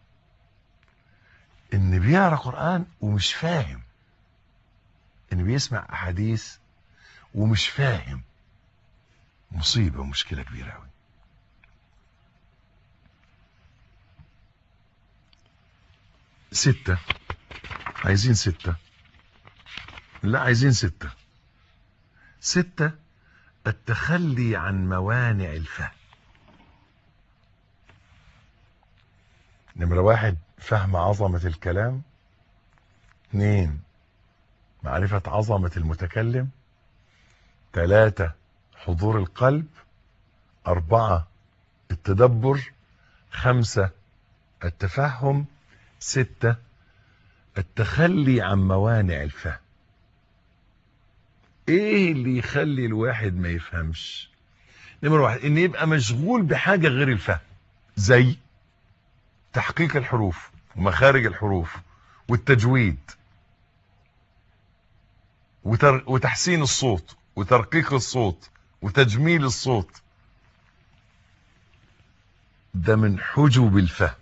S2: ان بيقرا قران ومش فاهم ان بيسمع احاديث ومش فاهم مصيبه ومشكله كبيره قوي ستة عايزين ستة لا عايزين ستة ستة التخلي عن موانع الفهم نمرة واحد فهم عظمة الكلام اثنين معرفة عظمة المتكلم ثلاثة حضور القلب أربعة التدبر خمسة التفهم ستة التخلي عن موانع الفهم ايه اللي يخلي الواحد ما يفهمش نمرة واحد ان يبقى مشغول بحاجة غير الفهم زي تحقيق الحروف ومخارج الحروف والتجويد وتر... وتحسين الصوت وترقيق الصوت وتجميل الصوت ده من حجب الفهم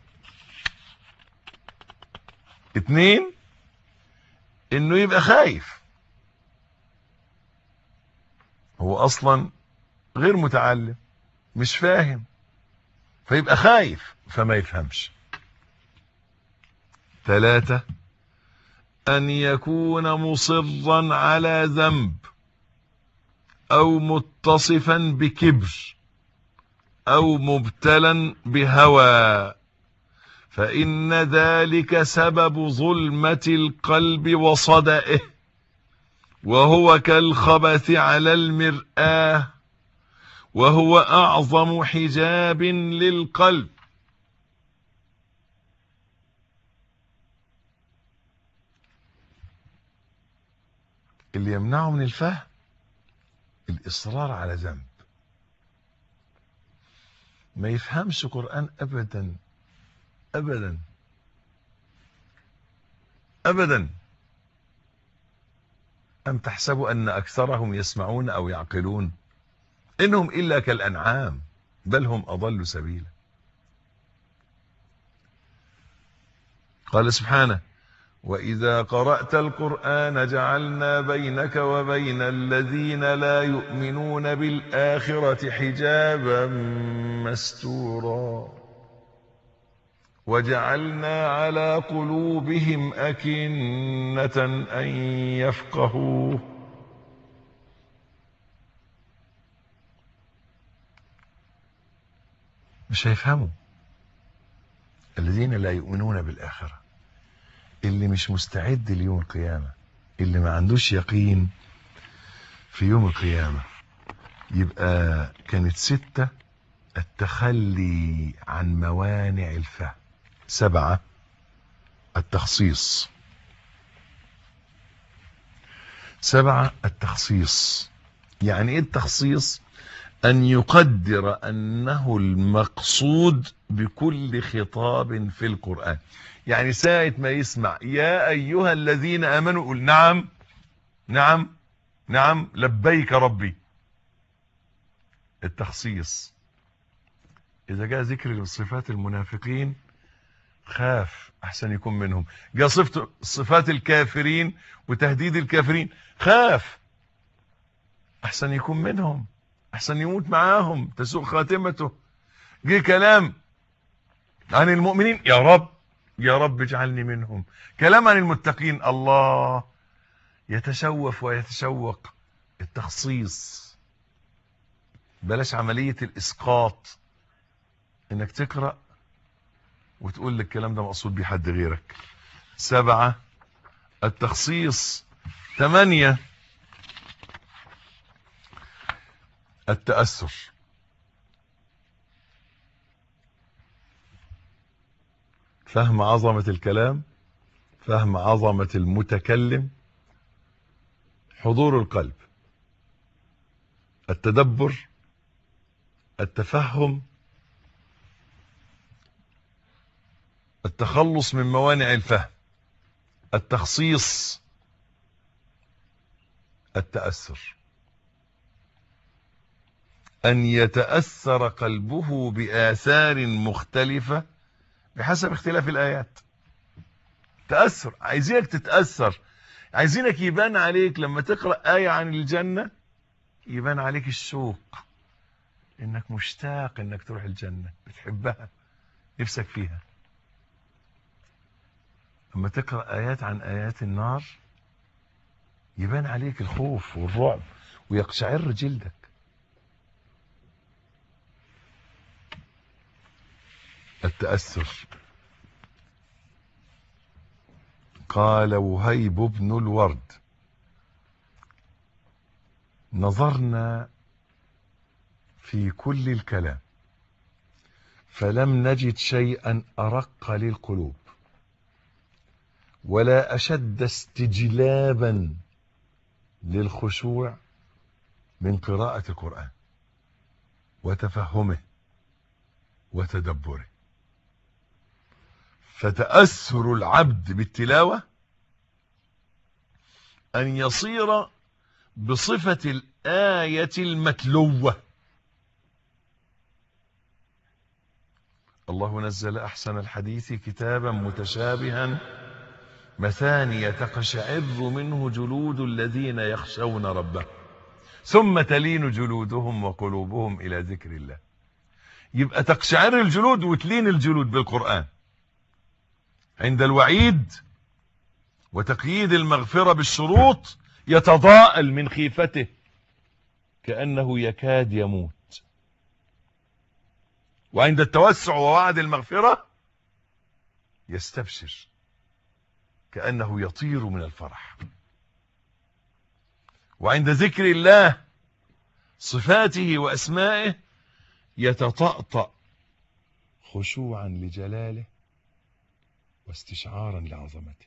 S2: اتنين انه يبقى خايف هو اصلا غير متعلم مش فاهم فيبقى خايف فما يفهمش ثلاثة أن يكون مصرا على ذنب أو متصفا بكبر أو مبتلا بهوى فإن ذلك سبب ظلمة القلب وصدئه وهو كالخبث على المرآة وهو أعظم حجاب للقلب اللي يمنعه من الفهم الإصرار على ذنب ما يفهمش قرآن أبدا أبدا أبدا أم تحسب أن أكثرهم يسمعون أو يعقلون إنهم إلا كالأنعام بل هم أضل سبيلا قال سبحانه وإذا قرأت القرآن جعلنا بينك وبين الذين لا يؤمنون بالآخرة حجابا مستورا وجعلنا على قلوبهم أكنة أن يفقهوه مش هيفهموا الذين لا يؤمنون بالآخرة اللي مش مستعد ليوم القيامة اللي ما عندوش يقين في يوم القيامة يبقى كانت ستة التخلي عن موانع الفهم سبعة التخصيص سبعة التخصيص يعني ايه التخصيص ان يقدر انه المقصود بكل خطاب في القرآن يعني ساعة ما يسمع يا ايها الذين امنوا قل نعم نعم نعم لبيك ربي التخصيص اذا جاء ذكر صفات المنافقين خاف احسن يكون منهم جاء صفت صفات الكافرين وتهديد الكافرين خاف احسن يكون منهم احسن يموت معاهم تسوء خاتمته جه كلام عن المؤمنين يا رب يا رب اجعلني منهم كلام عن المتقين الله يتشوف ويتشوق التخصيص بلاش عملية الاسقاط انك تقرأ وتقول لك الكلام ده مقصود بيه حد غيرك سبعة التخصيص ثمانية التأثر فهم عظمة الكلام فهم عظمة المتكلم حضور القلب التدبر التفهم التخلص من موانع الفهم التخصيص التأثر أن يتأثر قلبه بآثار مختلفة بحسب اختلاف الآيات تأثر عايزينك تتأثر عايزينك يبان عليك لما تقرأ آية عن الجنة يبان عليك الشوق انك مشتاق انك تروح الجنة بتحبها نفسك فيها لما تقرأ آيات عن آيات النار يبان عليك الخوف والرعب ويقشعر جلدك التأثر قال وهيب بن الورد نظرنا في كل الكلام فلم نجد شيئا أرق للقلوب ولا أشد استجلابا للخشوع من قراءة القرآن وتفهمه وتدبره فتأثر العبد بالتلاوة أن يصير بصفة الآية المتلوة الله نزل أحسن الحديث كتابا متشابها مثانية تقشعر منه جلود الذين يخشون ربهم ثم تلين جلودهم وقلوبهم إلى ذكر الله يبقى تقشعر الجلود وتلين الجلود بالقرآن عند الوعيد وتقييد المغفرة بالشروط يتضاءل من خيفته كأنه يكاد يموت وعند التوسع ووعد المغفرة يستبشر كأنه يطير من الفرح وعند ذكر الله صفاته وأسمائه يتطأطأ خشوعا لجلاله واستشعارا لعظمته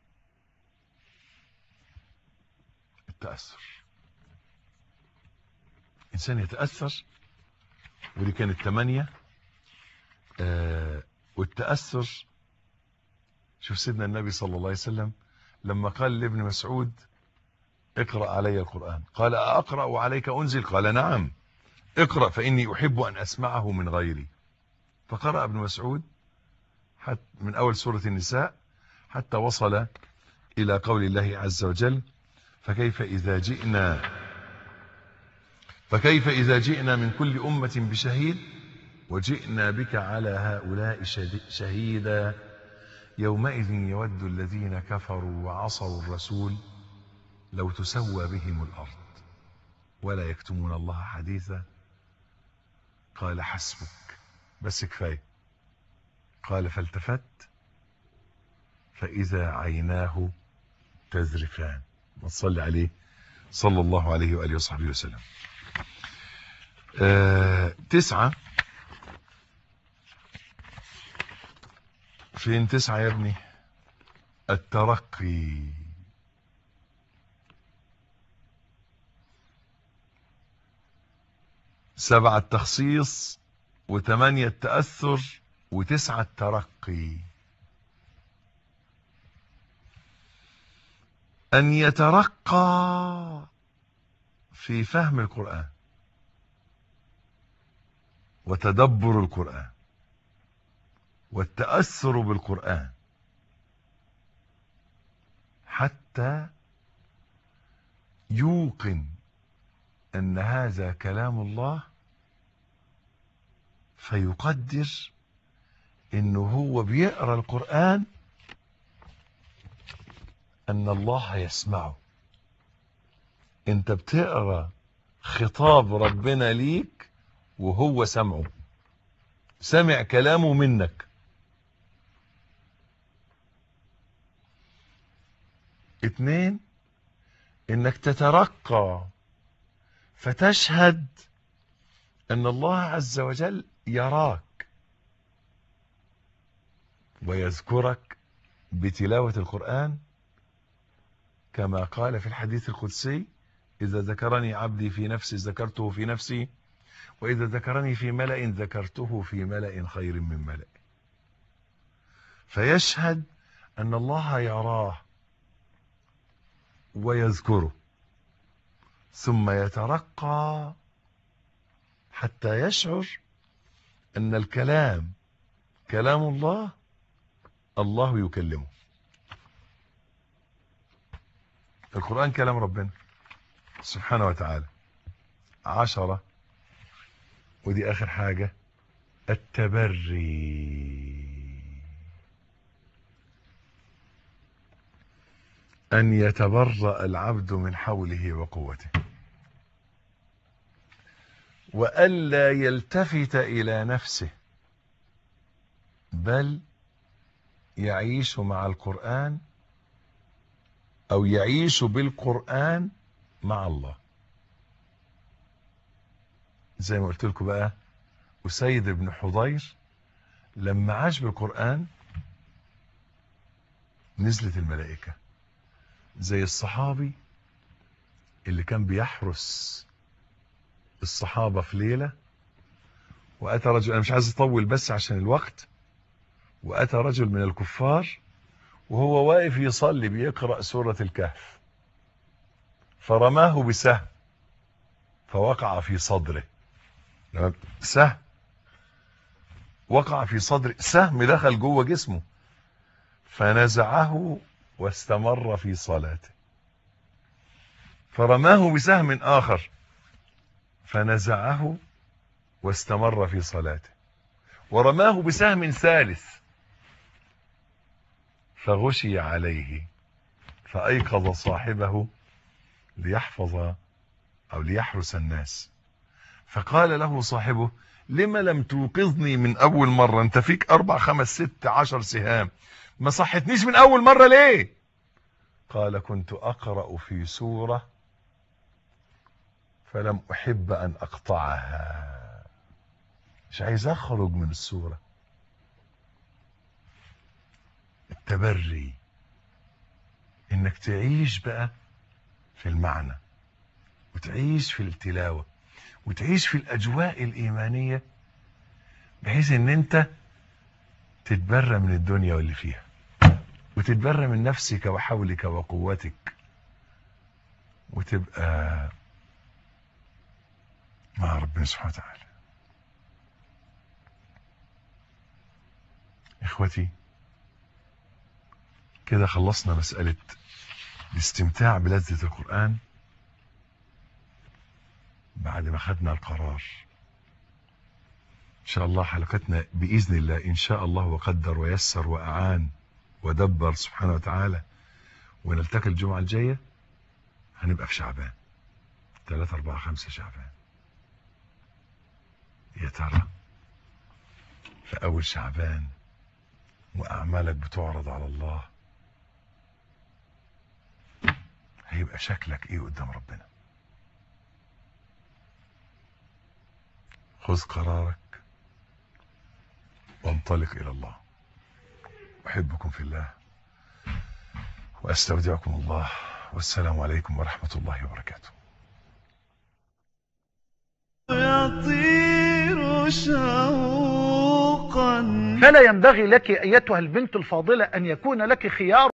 S2: التأثر إنسان يتأثر ودي كانت ثمانية آه والتأثر شوف سيدنا النبي صلى الله عليه وسلم لما قال لابن مسعود اقرأ علي القرآن قال أقرأ عليك أنزل قال نعم اقرأ فإني أحب أن أسمعه من غيري فقرأ ابن مسعود حتى من أول سورة النساء حتى وصل إلى قول الله عز وجل فكيف إذا جئنا فكيف إذا جئنا من كل أمة بشهيد وجئنا بك على هؤلاء شهيدا يومئذ يود الذين كفروا وعصوا الرسول لو تسوى بهم الأرض ولا يكتمون الله حديثا قال حسبك بس كفاية قال فالتفت فإذا عيناه تذرفان ما تصلي عليه صلى الله عليه وآله وصحبه وسلم آه تسعة فين تسعة يا ابني الترقي سبعة تخصيص وثمانية تأثر وتسعة ترقي أن يترقى في فهم القرآن وتدبر القرآن والتأثر بالقرآن حتى يوقن أن هذا كلام الله فيقدر انه هو بيقرا القرآن ان الله يسمعه انت بتقرا خطاب ربنا ليك وهو سمعه سمع كلامه منك اتنين انك تترقى فتشهد ان الله عز وجل يراك ويذكرك بتلاوة القرآن كما قال في الحديث القدسي إذا ذكرني عبدي في نفسي ذكرته في نفسي وإذا ذكرني في ملأ ذكرته في ملأ خير من ملأ فيشهد أن الله يراه ويذكره ثم يترقى حتى يشعر أن الكلام كلام الله الله يكلمه القرآن كلام ربنا سبحانه وتعالى عشرة ودي آخر حاجة التبري أن يتبرأ العبد من حوله وقوته وألا يلتفت إلى نفسه بل يعيش مع القرآن أو يعيش بالقرآن مع الله زي ما قلت لكم بقى أسيد بن حضير لما عاش بالقرآن نزلت الملائكة زي الصحابي اللي كان بيحرس الصحابة في ليلة وأتى رجل أنا مش عايز أطول بس عشان الوقت وأتى رجل من الكفار وهو واقف يصلي بيقرأ سورة الكهف فرماه بسهم فوقع في صدره لما سهم وقع في صدره سهم دخل جوه جسمه فنزعه واستمر في صلاته فرماه بسهم آخر فنزعه واستمر في صلاته ورماه بسهم ثالث فغشي عليه فأيقظ صاحبه ليحفظ أو ليحرس الناس فقال له صاحبه لما لم توقظني من أول مرة أنت فيك أربع خمس ست عشر سهام ما صحتنيش من أول مرة ليه قال كنت أقرأ في سورة فلم أحب أن أقطعها مش عايز أخرج من السورة التبري انك تعيش بقى في المعنى وتعيش في التلاوة وتعيش في الاجواء الايمانية بحيث ان انت تتبرى من الدنيا واللي فيها وتتبرى من نفسك وحولك وقوتك وتبقى مع ربنا سبحانه وتعالى اخوتي كده خلصنا مسألة الاستمتاع بلذة القرآن بعد ما خدنا القرار إن شاء الله حلقتنا بإذن الله إن شاء الله وقدر ويسر وأعان ودبر سبحانه وتعالى ونلتقي الجمعة الجاية هنبقى في شعبان 3 4 5 شعبان يا ترى في أول شعبان وأعمالك بتعرض على الله هيبقى شكلك ايه قدام ربنا خذ قرارك وانطلق الى الله احبكم في الله واستودعكم الله والسلام عليكم ورحمة الله وبركاته
S1: يطير شوقا
S3: فلا ينبغي لك أيتها البنت الفاضلة أن يكون لك خيار